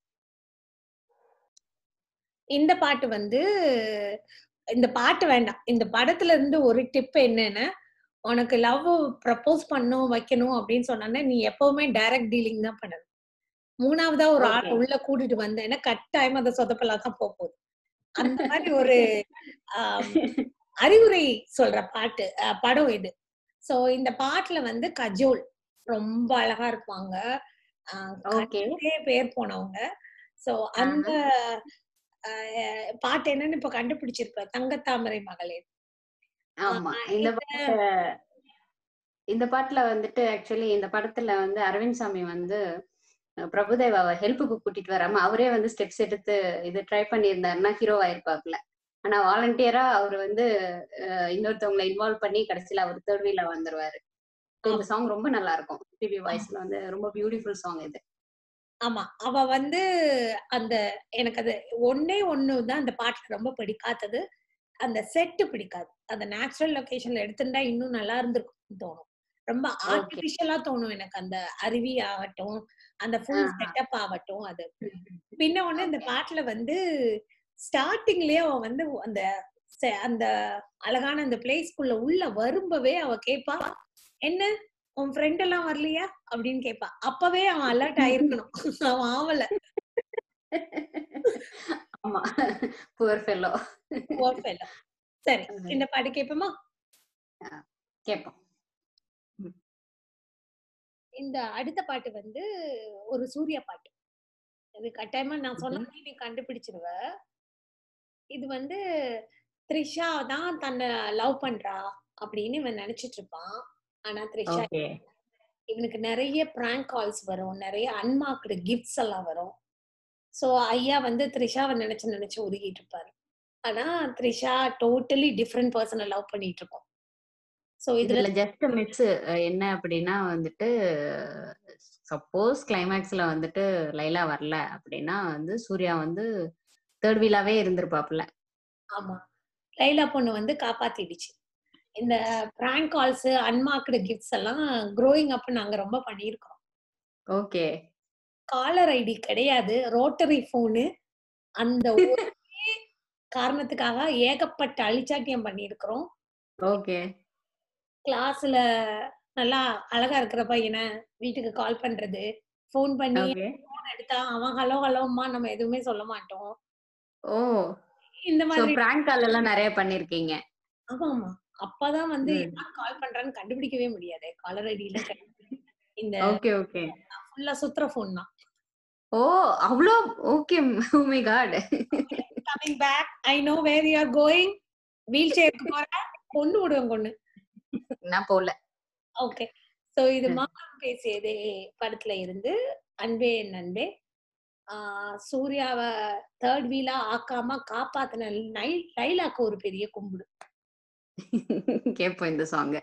இந்த பாட்டு வந்து இந்த பாட்டு வேண்டாம் இந்த படத்துல இருந்து ஒரு டிப் என்னன்னா உனக்கு லவ் ப்ரப்போஸ் பண்ணும் வைக்கணும் அப்படின்னு சொன்னா நீ எப்பவுமே டைரக்ட் டீலிங் தான் பண்ணணும் மூணாவதா ஒரு ஆள் Okay. உள்ள கூட்டிட்டு வந்தேன்னா கட்டாயமா அந்த சொதப்பலா தான் போக போகுது அந்த மாதிரி ஒரு ஆம், அறிவுரை சொல்ற பாட்டு அஹ், படம் இது சோ இந்த பாட்டுல வந்து கஜோல் ரொம்ப அழகா இருப்பாங்க அஹ், ஓகே நிறைய பேர் போனவங்க சோ அந்த அஹ், பாட்டு என்னன்னு இப்ப கண்டுபிடிச்சிருப்ப தங்கத்தாமரை மகளே ஆமா ஆஹ் இந்த இந்த- பாட்டு இந்த பாட்டுல வந்துட்டு ஆக்சுவலி இந்த படத்துல வந்து அரவிந்த் சாமி வந்து அஹ், பிரபுதேவாவை ஹெல்ப்புக்கு கூட்டிட்டு வராம அவரே வந்து ஸ்டெப்ஸ் எடுத்து இது ட்ரை பண்ணியிருந்தாருன்னா ஹீரோ ஆயிருப்பாப்ல ஆனா வாலண்டியரா அவர் வந்து அஹ், இன்னொருத்தவங்களை இன்வால்வ் பண்ணி கடைசியில அவர் தேர்ட் வீல வந்துருவாரு So, இந்த சாங் ரொம்ப நல்லா இருக்கும் டிவி வாய்ஸ்ல வந்து ரொம்ப பியூட்டிஃபுல் சாங் இது ஆமா அவ வந்து அந்த எனக்கு அது ஒன்னே ஒண்ணுதான் அந்த பாட்டுல ரொம்ப பிடிக்காதது அந்த செட்டு பிடிக்காது அந்த நேச்சுரல் லொகேஷன்ல எடுத்திருந்தா இன்னும் நல்லா இருந்திருக்கும் தோணும் ரொம்ப ஆர்டிபிஷியலா தோணும் எனக்கு அந்த அருவி ஆகட்டும் அந்த ஃபுல் ஆஹா. செட்டப் ஆகட்டும் அது பின்ன ஒண்ணு இந்த பாட்டுல வந்து ஸ்டார்டிங்லயே அவ வந்து அந்த செ- அந்த அழகான அந்த பிளேஸ்க்குள்ள உள்ள வரும்பவே அவ கேப்பா என்ன உன் ஃப்ரெண்ட் எல்லாம் வரலையா அப்படின்னு கேப்பா அப்பவே அவன் அலர்ட் ஆயிருக்கணும் அவன் ஆவல ஆமா புவர் ஃபெல்லோ poor fellow. சரி இந்த பாட்டு கேப்போமா கேட்போம் இந்த அடுத்த பாட்டு வந்து ஒரு சூர்யா பாட்டு இது கட்டாயமா நான் சொன்ன Mhm. மாதிரி நீ கண்டுபிடிச்சிருவ இது வந்து த்ரிஷா தான் தன்னை லவ் பண்றா அப்படின்னு இவன் நினைச்சிட்டு இருப்பான் ஆனா த்ரிஷா ஓகே இவனுக்கு நிறைய பிராங்க் கால்ஸ் வரும் நிறைய அன்மார்க்டு கிஃப்ட்ஸ் எல்லாம் வரும் சோ ஐயா வந்து த்ரிஷாவை நினைச்சு நினைச்சு உருகிட்டு இருப்பாரு ஆனா த்ரிஷா டோட்டலி டிஃப்ரெண்ட் பர்சனை லவ் பண்ணிட்டு இருக்கோம் சோ இதுல இதுல ஜஸ்ட் மிஸ் என்ன அப்படின்னா வந்துட்டு சப்போஸ் கிளைமேக்ஸ்ல வந்துட்டு லைலா வரல அப்படின்னா வந்து சூர்யா வந்து தேர்ட் வீலாவே இருந்திருப்பாப்புல ஆமா லைலா பொண்ணு வந்து காப்பாத்திடுச்சு இந்த பிராங்க் கால்ஸ் அன்மார்க்டு கிஃப்ட்ஸ் எல்லாம் க்ரோயிங் அப் நாங்க ரொம்ப பண்ணியிருக்கோம் ஓகே காலர் ஐடி கிடையாது ரோட்டரி போனு அந்த ஒரே காரணத்துக்காக ஏகப்பட்ட அழிச்சாட்டியம் பண்ணியிருக்கிறோம் ஓகே கிளாஸ்ல நல்லா அழகா இருக்கிற பையனை வீட்டுக்கு கால் பண்றது ஃபோன் பண்ணி ஓகே phone எடுத்தா அவன் ஹலோ ஹலோம்மா நம்ம எதுவுமே சொல்ல மாட்டோம் ஓ இந்த சோ மாதிரி பிராங்க் கால் எல்லாம் நிறைய பண்ணிருக்கீங்க ஆமா ஆமா அப்பதான் வந்து ம். யார் கால் பண்றான்னு கண்டுபிடிக்கவே முடியாது காலர் ஐடியில இந்த ஓகே ஓகே ஃபுல்லா சுத்துற போன் தான் ஓ அவ்வளோ okay oh my God coming back I know where you are going wheel சேருக்கு போற கொண்டு விடுவேன் கொண்டு நான் போல ஓகே சோ இது ம். மாமன் பேசியதே படத்துல இருந்து அன்பே என் அன்பே ஆஹ் சூர்யாவ தேர்ட் வீலா ஆக்காம காப்பாத்தின நை லைலாக்கு ஒரு பெரிய கும்பிடு கேட்போம் இந்த சாங்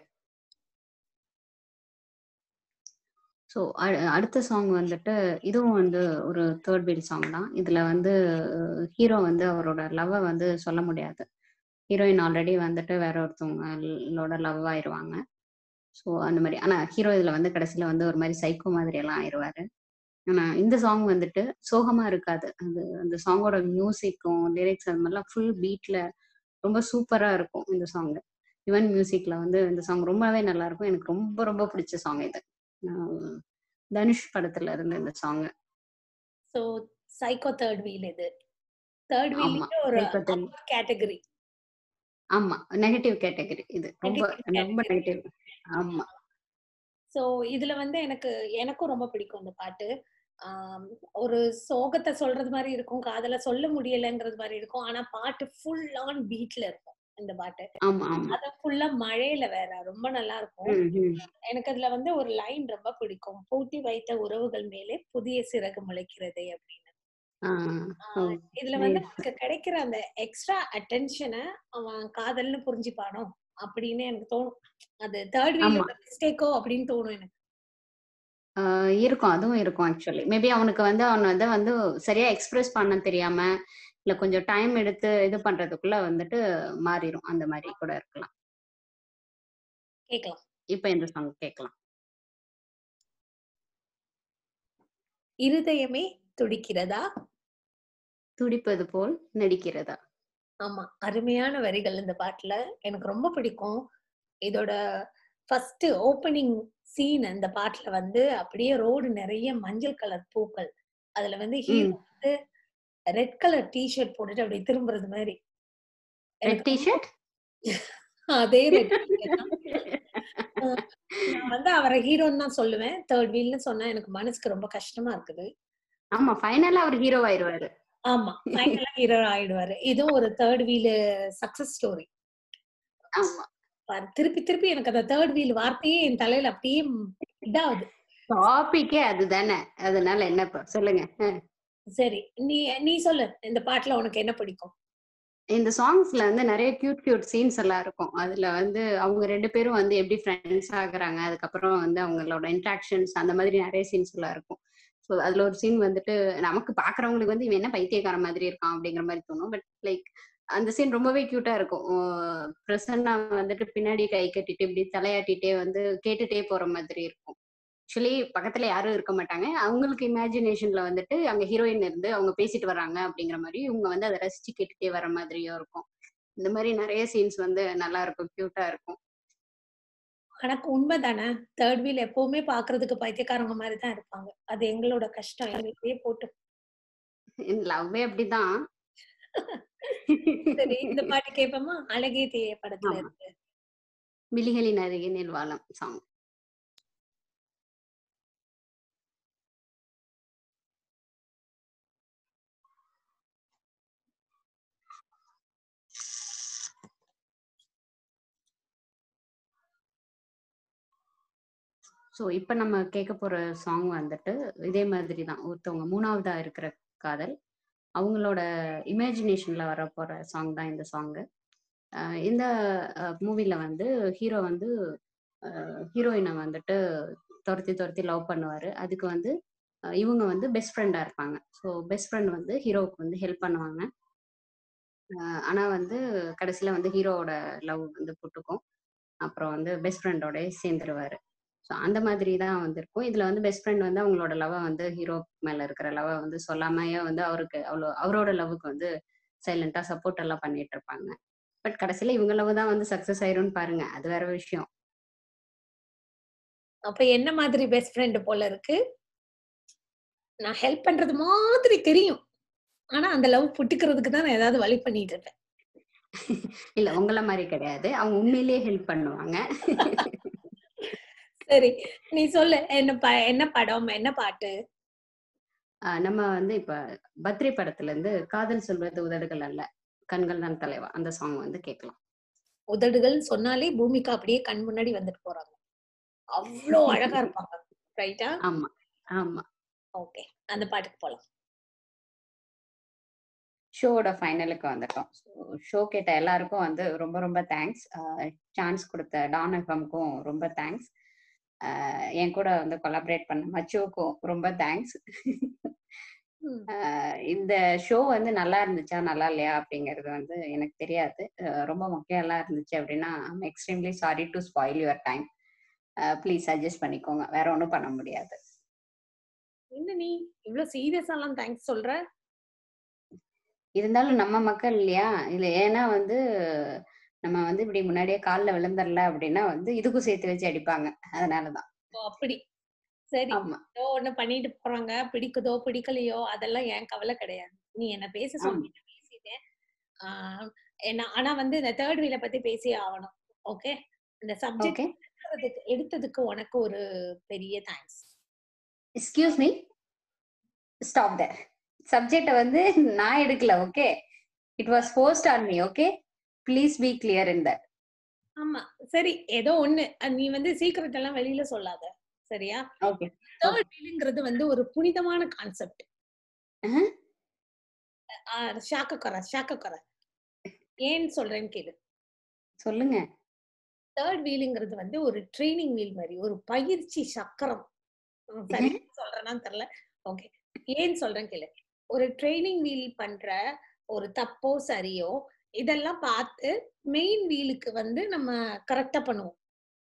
ஸோ அடுத்த சாங் வந்துட்டு இதுவும் வந்து ஒரு தேர்ட் வீல் சாங் தான் இதுல வந்து ஹீரோ வந்து அவரோட லவ்வை வந்து சொல்ல முடியாது ஹீரோயின் ஆல்ரெடி வந்துட்டு வேற ஒருத்தவங்களோட லவ் ஆயிருவாங்க ஸோ அந்த மாதிரி ஆனா ஹீரோ இதுல வந்து கடைசியில வந்து ஒரு மாதிரி சைக்கோ மாதிரி எல்லாம் ஆயிடுவாரு ஆனா இந்த சாங் வந்துட்டு சோகமா இருக்காது அது அந்த சாங்கோட மியூசிக்கும் லிரிக்ஸ் அது மாதிரிலாம் ஃபுல் பீட்ல ரொம்ப சூப்பரா இருக்கும் இந்த சாங் யுவன் மியூசிக்ல வந்து இந்த சாங் ரொம்பவே நல்லா இருக்கும் எனக்கு ரொம்ப ரொம்ப பிடிச்ச சாங் இது ஆஹ் தனுஷ் படத்துல இருந்து இந்த song so psycho third wheel இது தேர்ட் ஆமா வீல் ஒரு Psycho third. கேட்டகரி ஆமா நெகட்டிவ் கேட்டகரி இது ரொம்ப Negative ரொம்ப category. நெகட்டிவ் ஆமா சோ இதுல வந்து எனக்கு எனக்கும் ரொம்ப பிடிக்கும் இந்த பாட்டு ஆம், ஒரு சோகத்தை சொல்றது மாதிரி இருக்கும் காதல சொல்ல முடியலங்கிறது மாதிரி இருக்கும் ஆனா பாட்டு ஃபுல் ஆன் பீட்ல இருக்கும் இந்த பாட்டு ஆமா ஆமா அது ஃபுல்லா மழையில வேற ரொம்ப நல்லா இருக்கும் ம், ம். எனக்கு அதுல வந்து ஒரு லைன் ரொம்ப பிடிக்கும் பூட்டி வைத்த உறவுகள் மேலே புதிய சிறகு முளைக்கிறதே அப்படின்னு ஆ, ஓ, ஆஹ் இதுல வந்து nice. அவனுக்கு கிடைக்கிற அந்த எக்ஸ்ட்ரா அட்டென்ஷனை அவன் காதல்னு புரிஞ்சுப்பானோ அப்படின்னு எனக்கு தோணும் அது தேர்ட் ஆமா வீலோட மிஸ்டேக்கோ அப்படின்னு தோணும் எனக்கு ஆ, இருக்கும் அதுவும் இருக்கும் ஆக்சுவலி மேபி அவனுக்கு வந்து அவன் வந்து வந்து சரியா எக்ஸ்பிரஸ் பண்ண தெரியாம இல்ல கொஞ்சம் டைம் எடுத்து இது பண்றதுக்குள்ள வந்துட்டு மாறிடும் அந்த மாதிரி கூட இருக்கலாம் கேட்கலாம் இப்ப இந்த சாங் கேட்கலாம் இருதயமே துடிக்கிறதா துடிப்பது போல் நடிக்கிறதா ஆமா அருமையான வரிகள் இந்த பாட்டுல எனக்கு ரொம்ப பிடிக்கும் இதோட ஃபர்ஸ்ட் ஓப்பனிங் சீன் அந்த பாட்டுல வந்து அப்படியே ரோடு நிறைய மஞ்சள் கலர் பூக்கள் அதுல வந்து ஹீரோ ம் வந்து ரெட் கலர் டிஷர்ட் போட்டுட்டு அப்படியே திரும்புறது மாதிரி ரெட் எனக்கு ரொம்ப டிஷர்ட் அதே ரெட் நான் வந்து அவரை ஹீரோன்னு தான் சொல்லுவேன் தேர்ட் வீல்னு சொன்னா எனக்கு மனசுக்கு ரொம்ப கஷ்டமா இருக்குது ஆமா ஃபைனலா அவர் ஹீரோ ஆயிருவாரு ஆமா ஃபைனலா ஹீரோ ஆயிடுவாரு இதுவும் ஒரு தேர்ட் வீல் சக்சஸ் ஸ்டோரி ஆமா திருப்பி திருப்பி எனக்கு அந்த தேர்ட் வீல் வார்த்தையே என் தலையில அப்படியே இதாகுது டாபிக்கே அதுதானே அதனால என்ன இப்ப சொல்லுங்க அஹ். சரி நீ நீ சொல்லு இந்த பாட்டுல உனக்கு என்ன பிடிக்கும் இந்த சாங்ஸ்ல வந்து நிறைய கியூட் கியூட் சீன்ஸ் எல்லாம் இருக்கும் அதுல வந்து அவங்க ரெண்டு பேரும் வந்து எப்படி ஃப்ரெண்ட்ஸ் ஆகுறாங்க அதுக்கப்புறம் வந்து அவங்களோட இன்ட்ராக்ஷன்ஸ் அந்த மாதிரி நிறைய சீன்ஸ் எல்லாம் இருக்கும் ஸோ அதுல ஒரு சீன் வந்துட்டு நமக்கு பாக்குறவங்களுக்கு வந்து இவன் என்ன பைத்தியக்கார மாதிரி இருக்கான் அப்படிங்கிற மாதிரி தோணும் பட் லைக் அந்த சீன் ரொம்பவே கியூட்டா இருக்கும் பிரசன்னா வந்துட்டு பின்னாடி கை கட்டிட்டு இப்படி தலையாட்டிட்டே வந்து கேட்டுட்டே போற மாதிரி இருக்கும் ஆக்சுவலி பக்கத்துல யாரும் இருக்க மாட்டாங்க அவங்களுக்கு இமேஜினேஷன்ல வந்துட்டு அங்க ஹீரோயின் இருந்து அவங்க பேசிட்டு வராங்க அப்படிங்கிற மாதிரி இவங்க வந்து அதை ரசிச்சு கேட்டுட்டே வர மாதிரியும் இருக்கும் இந்த மாதிரி நிறைய சீன்ஸ் வந்து நல்லா இருக்கும் கியூட்டா இருக்கும் எனக்கு உண்மைதானே தேர்ட் வீல் எப்பவுமே பாக்குறதுக்கு பைத்தியக்காரங்க மாதிரி தான் இருப்பாங்க அது எங்களோட கஷ்டம் எங்களுக்கே போட்டு லவ்வே அப்படிதான் சரி இந்த பாட்டு கேட்போமா அழகே தேய படத்துல ஆமா. இருக்கு விழிகளின் அருகினில் வாழும் சாங் ஸோ இப்போ நம்ம கேட்க போற சாங் வந்துட்டு இதே மாதிரி தான் ஒருத்தவங்க மூணாவதா இருக்கிற காதல் அவங்களோட இமேஜினேஷன்ல வர போற சாங் தான் இந்த சாங்கு இந்த மூவில வந்து ஹீரோ வந்து ஹீரோயினை வந்துட்டு துரத்தி துரத்தி லவ் பண்ணுவாரு அதுக்கு வந்து அஹ், இவங்க வந்து பெஸ்ட் ஃப்ரெண்டா இருப்பாங்க ஸோ பெஸ்ட் ஃப்ரெண்ட் வந்து ஹீரோவுக்கு வந்து ஹெல்ப் பண்ணுவாங்க அஹ், ஆனா வந்து கடைசியில வந்து ஹீரோவோட லவ் வந்து புட்டுக்கும் அப்புறம் வந்து பெஸ்ட் ஃப்ரெண்டோட சேர்ந்துருவாரு ஸோ அந்த மாதிரி தான் வந்து இருக்கும் இதுல வந்து பெஸ்ட் ஃப்ரெண்ட் வந்து அவங்களோட லவ்வை வந்து ஹீரோ மேல இருக்கிற லவ்வை வந்து சொல்லாமையே வந்து அவருக்கு அவ்வளோ அவரோட லவ்வுக்கு வந்து சைலண்டா சப்போர்ட் எல்லாம் பண்ணிட்டு இருப்பாங்க பட் கடைசியில இவங்க லவ் தான் வந்து சக்சஸ் ஆயிரும்னு பாருங்க அது வேற விஷயம் அப்ப என்ன மாதிரி பெஸ்ட் ஃப்ரெண்ட் போல இருக்கு நான் ஹெல்ப் பண்றது மாதிரி தெரியும் ஆனா அந்த லவ் புட்டிக்கிறதுக்கு தான் நான் ஏதாவது வழி பண்ணிட்டு இருப்பேன் இல்ல உங்கள மாதிரி கிடையாது அவங்க உண்மையிலேயே ஹெல்ப் பண்ணுவாங்க சரி நீ சொல்லு என்ன ப என்ன படம் என்ன பாட்டு ஆஹ் நம்ம வந்து இப்ப பத்ரி படத்துல இருந்து காதல் சொல்வது உதடுகள் அல்ல கண்கள் தான் தலைவா அந்த சாங் வந்து கேட்கலாம் உதடுகள் சொன்னாலே பூமிகா அப்படியே கண் முன்னாடி வந்துட்டு போறாங்க அவ்வளோ அழகா இருப்பாங்க ரைட்டா ஆமா ஆமா ஓகே அந்த பாட்டுக்கு போலாம் ஷோவோட ஃபைனலுக்கு வந்துட்டோம் ஷோ கேட்ட எல்லாருக்கும் வந்து ரொம்ப ரொம்ப தேங்க்ஸ் சான்ஸ் கொடுத்த டான் எஃப்எம்க்கும் ரொம்ப தேங்க்ஸ் என் கூட வந்து கொலாபரேட் பண்ண மச்சுவுக்கும் ரொம்ப தேங்க்ஸ் ம். இந்த ஷோ வந்து நல்லா இருந்துச்சா நல்லா இல்லையா அப்படிங்கிறது வந்து எனக்கு தெரியாது அஹ் ரொம்ப முக்கியம் எல்லாம் இருந்துச்சு அப்படின்னா I'm extremely sorry to spoil your time please suggest பண்ணிக்கோங்க வேற ஒன்றும் பண்ண முடியாது என்ன நீ இவ்வளவு சீரியஸா எல்லாம் தேங்க்ஸ் சொல்ற இருந்தாலும் நம்ம மக்கள் இல்லையா இல்ல ஏன்னா வந்து நம்ம வந்து இப்படி முன்னாடியே காலில் விழுந்துடல அப்படின்னா வந்து இதுக்கும் சேர்த்து வச்சு அடிப்பாங்க அதனாலதான் ஓ, அப்படி சரி ஆமா ஏதோ ஒண்ணு பண்ணிட்டு போறாங்க பிடிக்குதோ பிடிக்கலையோ அதெல்லாம் என் கவலை கிடையாது நீ என்ன பேச சொல்லி பேசிட்டேன் ஆஹ் என்ன ஆனா வந்து இந்த தேர்ட் வீல பத்தி பேசியே ஆகணும் ஓகே இந்த சப்ஜெக்ட் ஓகே எடுத்ததுக்கு உனக்கு ஒரு பெரிய thanks excuse me stop there சப்ஜெக்ட வந்து நான் எடுக்கல okay it was post on me okay please be clear in that ஆமா சரி ஏதோ ஒண்ணு அஹ் நீ வந்து சீக்கிரட் எல்லாம் வெளியில சொல்லாத சரியா ஓகே தேர்ட் வீலுங்கிறது வந்து ஒரு புனிதமான கான்செப்ட் ஷாக்கக்கர ஷாக்கக்கர ஏன்னு சொல்றேன்னு கேளு சொல்லுங்க தேர்ட் வீலுங்கிறது வந்து ஒரு ட்ரைனிங் வீல் மாதிரி ஒரு பயிற்சி சக்கரம் உம் சரி சொல்றேன்னு தெரியல ஓகே ஏன்னு சொல்றேன் கேளு ஒரு ட்ரைனிங் வீல் பண்ற ஒரு தப்போ சரியோ இதெல்லாம் பார்த்து மெயின் வீலுக்கு வந்து நம்ம கரெக்டா பண்ணுவோம்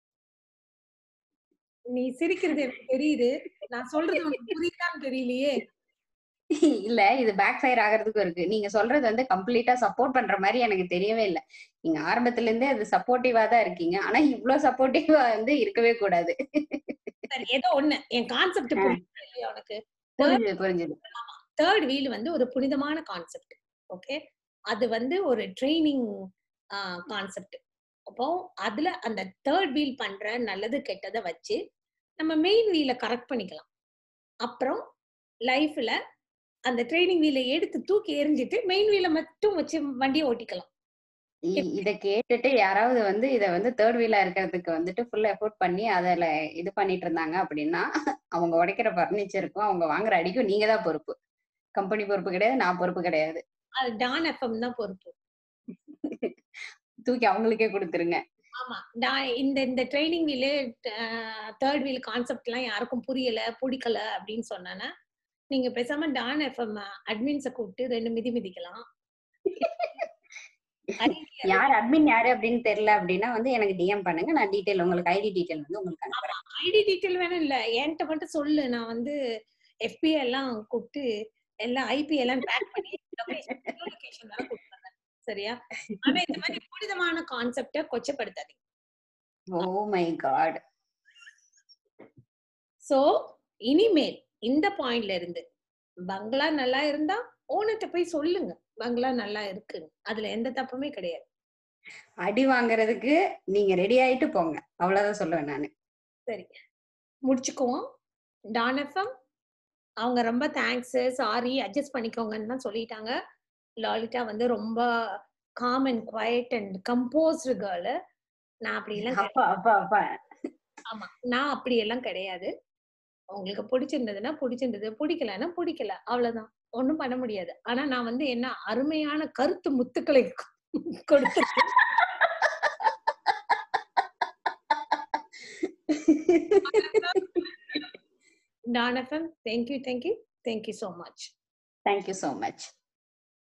நீ சிரிக்கிறது எனக்கு தெரியுது நான் சொல்றது உனக்கு புரியுதான்னு தெரியலையே இல்ல இது பேக் ஃபயர் ஆகிறதுக்கும் இருக்கு நீங்க சொல்றது வந்து கம்ப்ளீட்டா சப்போர்ட் பண்ற மாதிரி எனக்கு தெரியவே இல்ல நீங்க ஆரம்பத்துல இருந்தே அது சப்போர்ட்டிவா தான் இருக்கீங்க ஆனா இவ்ளோ சப்போர்ட்டிவா வந்து இருக்கவே கூடாது சரி ஏதோ ஒண்ணு என் கான்செப்ட் புரியுதா இல்லையா உனக்கு புரிஞ்சுது புரிஞ்சுது தேர்ட் வீல் வந்து ஒரு புனிதமான கான்செப்ட் ஓகே அது வந்து ஒரு ட்ரைனிங் கான்செப்ட் அப்போ அதுல அந்த தேர்ட் வீல் பண்ற நல்லது கெட்டதை வச்சு நம்ம மெயின் வீலை கரெக்ட் பண்ணிக்கலாம் அப்புறம் லைஃப்ல அந்த ட்ரைனிங் வீலை எடுத்து தூக்கி எறிஞ்சிட்டு மெயின் வீலை மட்டும் வச்சு வண்டியை ஓட்டிக்கலாம் இ- இத கேட்டுட்டு யாராவது வந்து இத வந்து தேர்ட் வீலா இருக்கிறதுக்கு வந்துட்டு ஃபுல் எஃபோர்ட் பண்ணி அதுல இது பண்ணிட்டு இருந்தாங்க அப்படின்னா அவங்க உடைக்கிற பர்னிச்சருக்கும் அவங்க வாங்குற அடிக்கும் நீங்க தான் பொறுப்பு கம்பெனி பொறுப்பு கிடையாது நான் பொறுப்பு கிடையாது அது டான் எஃப்எம் தான் பொறுப்பு தூக்கி அவங்களுக்கே கொடுத்துருங்க ஆமா நான் இந்த இந்த training wheel third wheel concept எல்லாம் யாருக்கும் புரியல பிடிக்கல அப்படின்னு சொன்னேன்னா நீங்க பேசாம டான் எஃப்எம் அட்மின்ஸை கூப்பிட்டு ரெண்டு மிதி மிதிக்கலாம் யார் அட்மின் யாரு அப்படின்னு தெரியல அப்படின்னா வந்து எனக்கு டிஎம் பண்ணுங்க நான் டீடைல் உங்களுக்கு ஐடி டீடைல் வந்து உங்களுக்கு அனுப்புறேன் ஐடி டீட்டெயில் வேணும் இல்ல என்கிட்ட மட்டும் சொல்லு நான் வந்து எஃபிஐ எல்லாம் கூப்பிட்டு எல்லாம் ஐபி எல்லாம் பேக் பண்ணி லொகேஷன் எல்லாம் கொடுத்துறேன் சரியா ஆனா இந்த மாதிரி புனிதமான கான்செப்ட கொச்சப்படுத்தாதீங்க ஓ மை காட் சோ இனிமேல் இந்த பாயிண்ட்ல இருந்து பங்களா நல்லா இருந்தா ஓனர்ட்ட போய் சொல்லுங்க பங்களா நல்லா இருக்கு அதுல எந்த தப்புமே கிடையாது அடி வாங்குறதுக்கு நீங்க ரெடி ஆயிட்டு போங்க அவ்வளவுதான் சொல்லுவேன் நானு சரி முடிச்சுக்குவோம் டான் எஃப்எம் அவங்க ரொம்ப தேங்க்ஸ் சாரி அட்ஜஸ்ட் பண்ணிக்கோங்கன்னு தான் சொல்லிட்டாங்க லாலிட்டா வந்து ரொம்ப calm and quite and composed girl நான் அப்படி எல்லாம் அப்பா அப்பா அப்பா ஆமா நான் அப்படி எல்லாம் கிடையாது உங்களுக்கு பிடிச்சிருந்ததுன்னா பிடிச்சிருந்தது பிடிக்கலன்னா பிடிக்கல அவ்வளவுதான் ஒண்ணும் பண்ண முடியாது ஆனா நான் வந்து என்ன அருமையான கருத்து முத்துக்களை கொடுத்து Dawn FM thank you thank you thank you so much thank you so much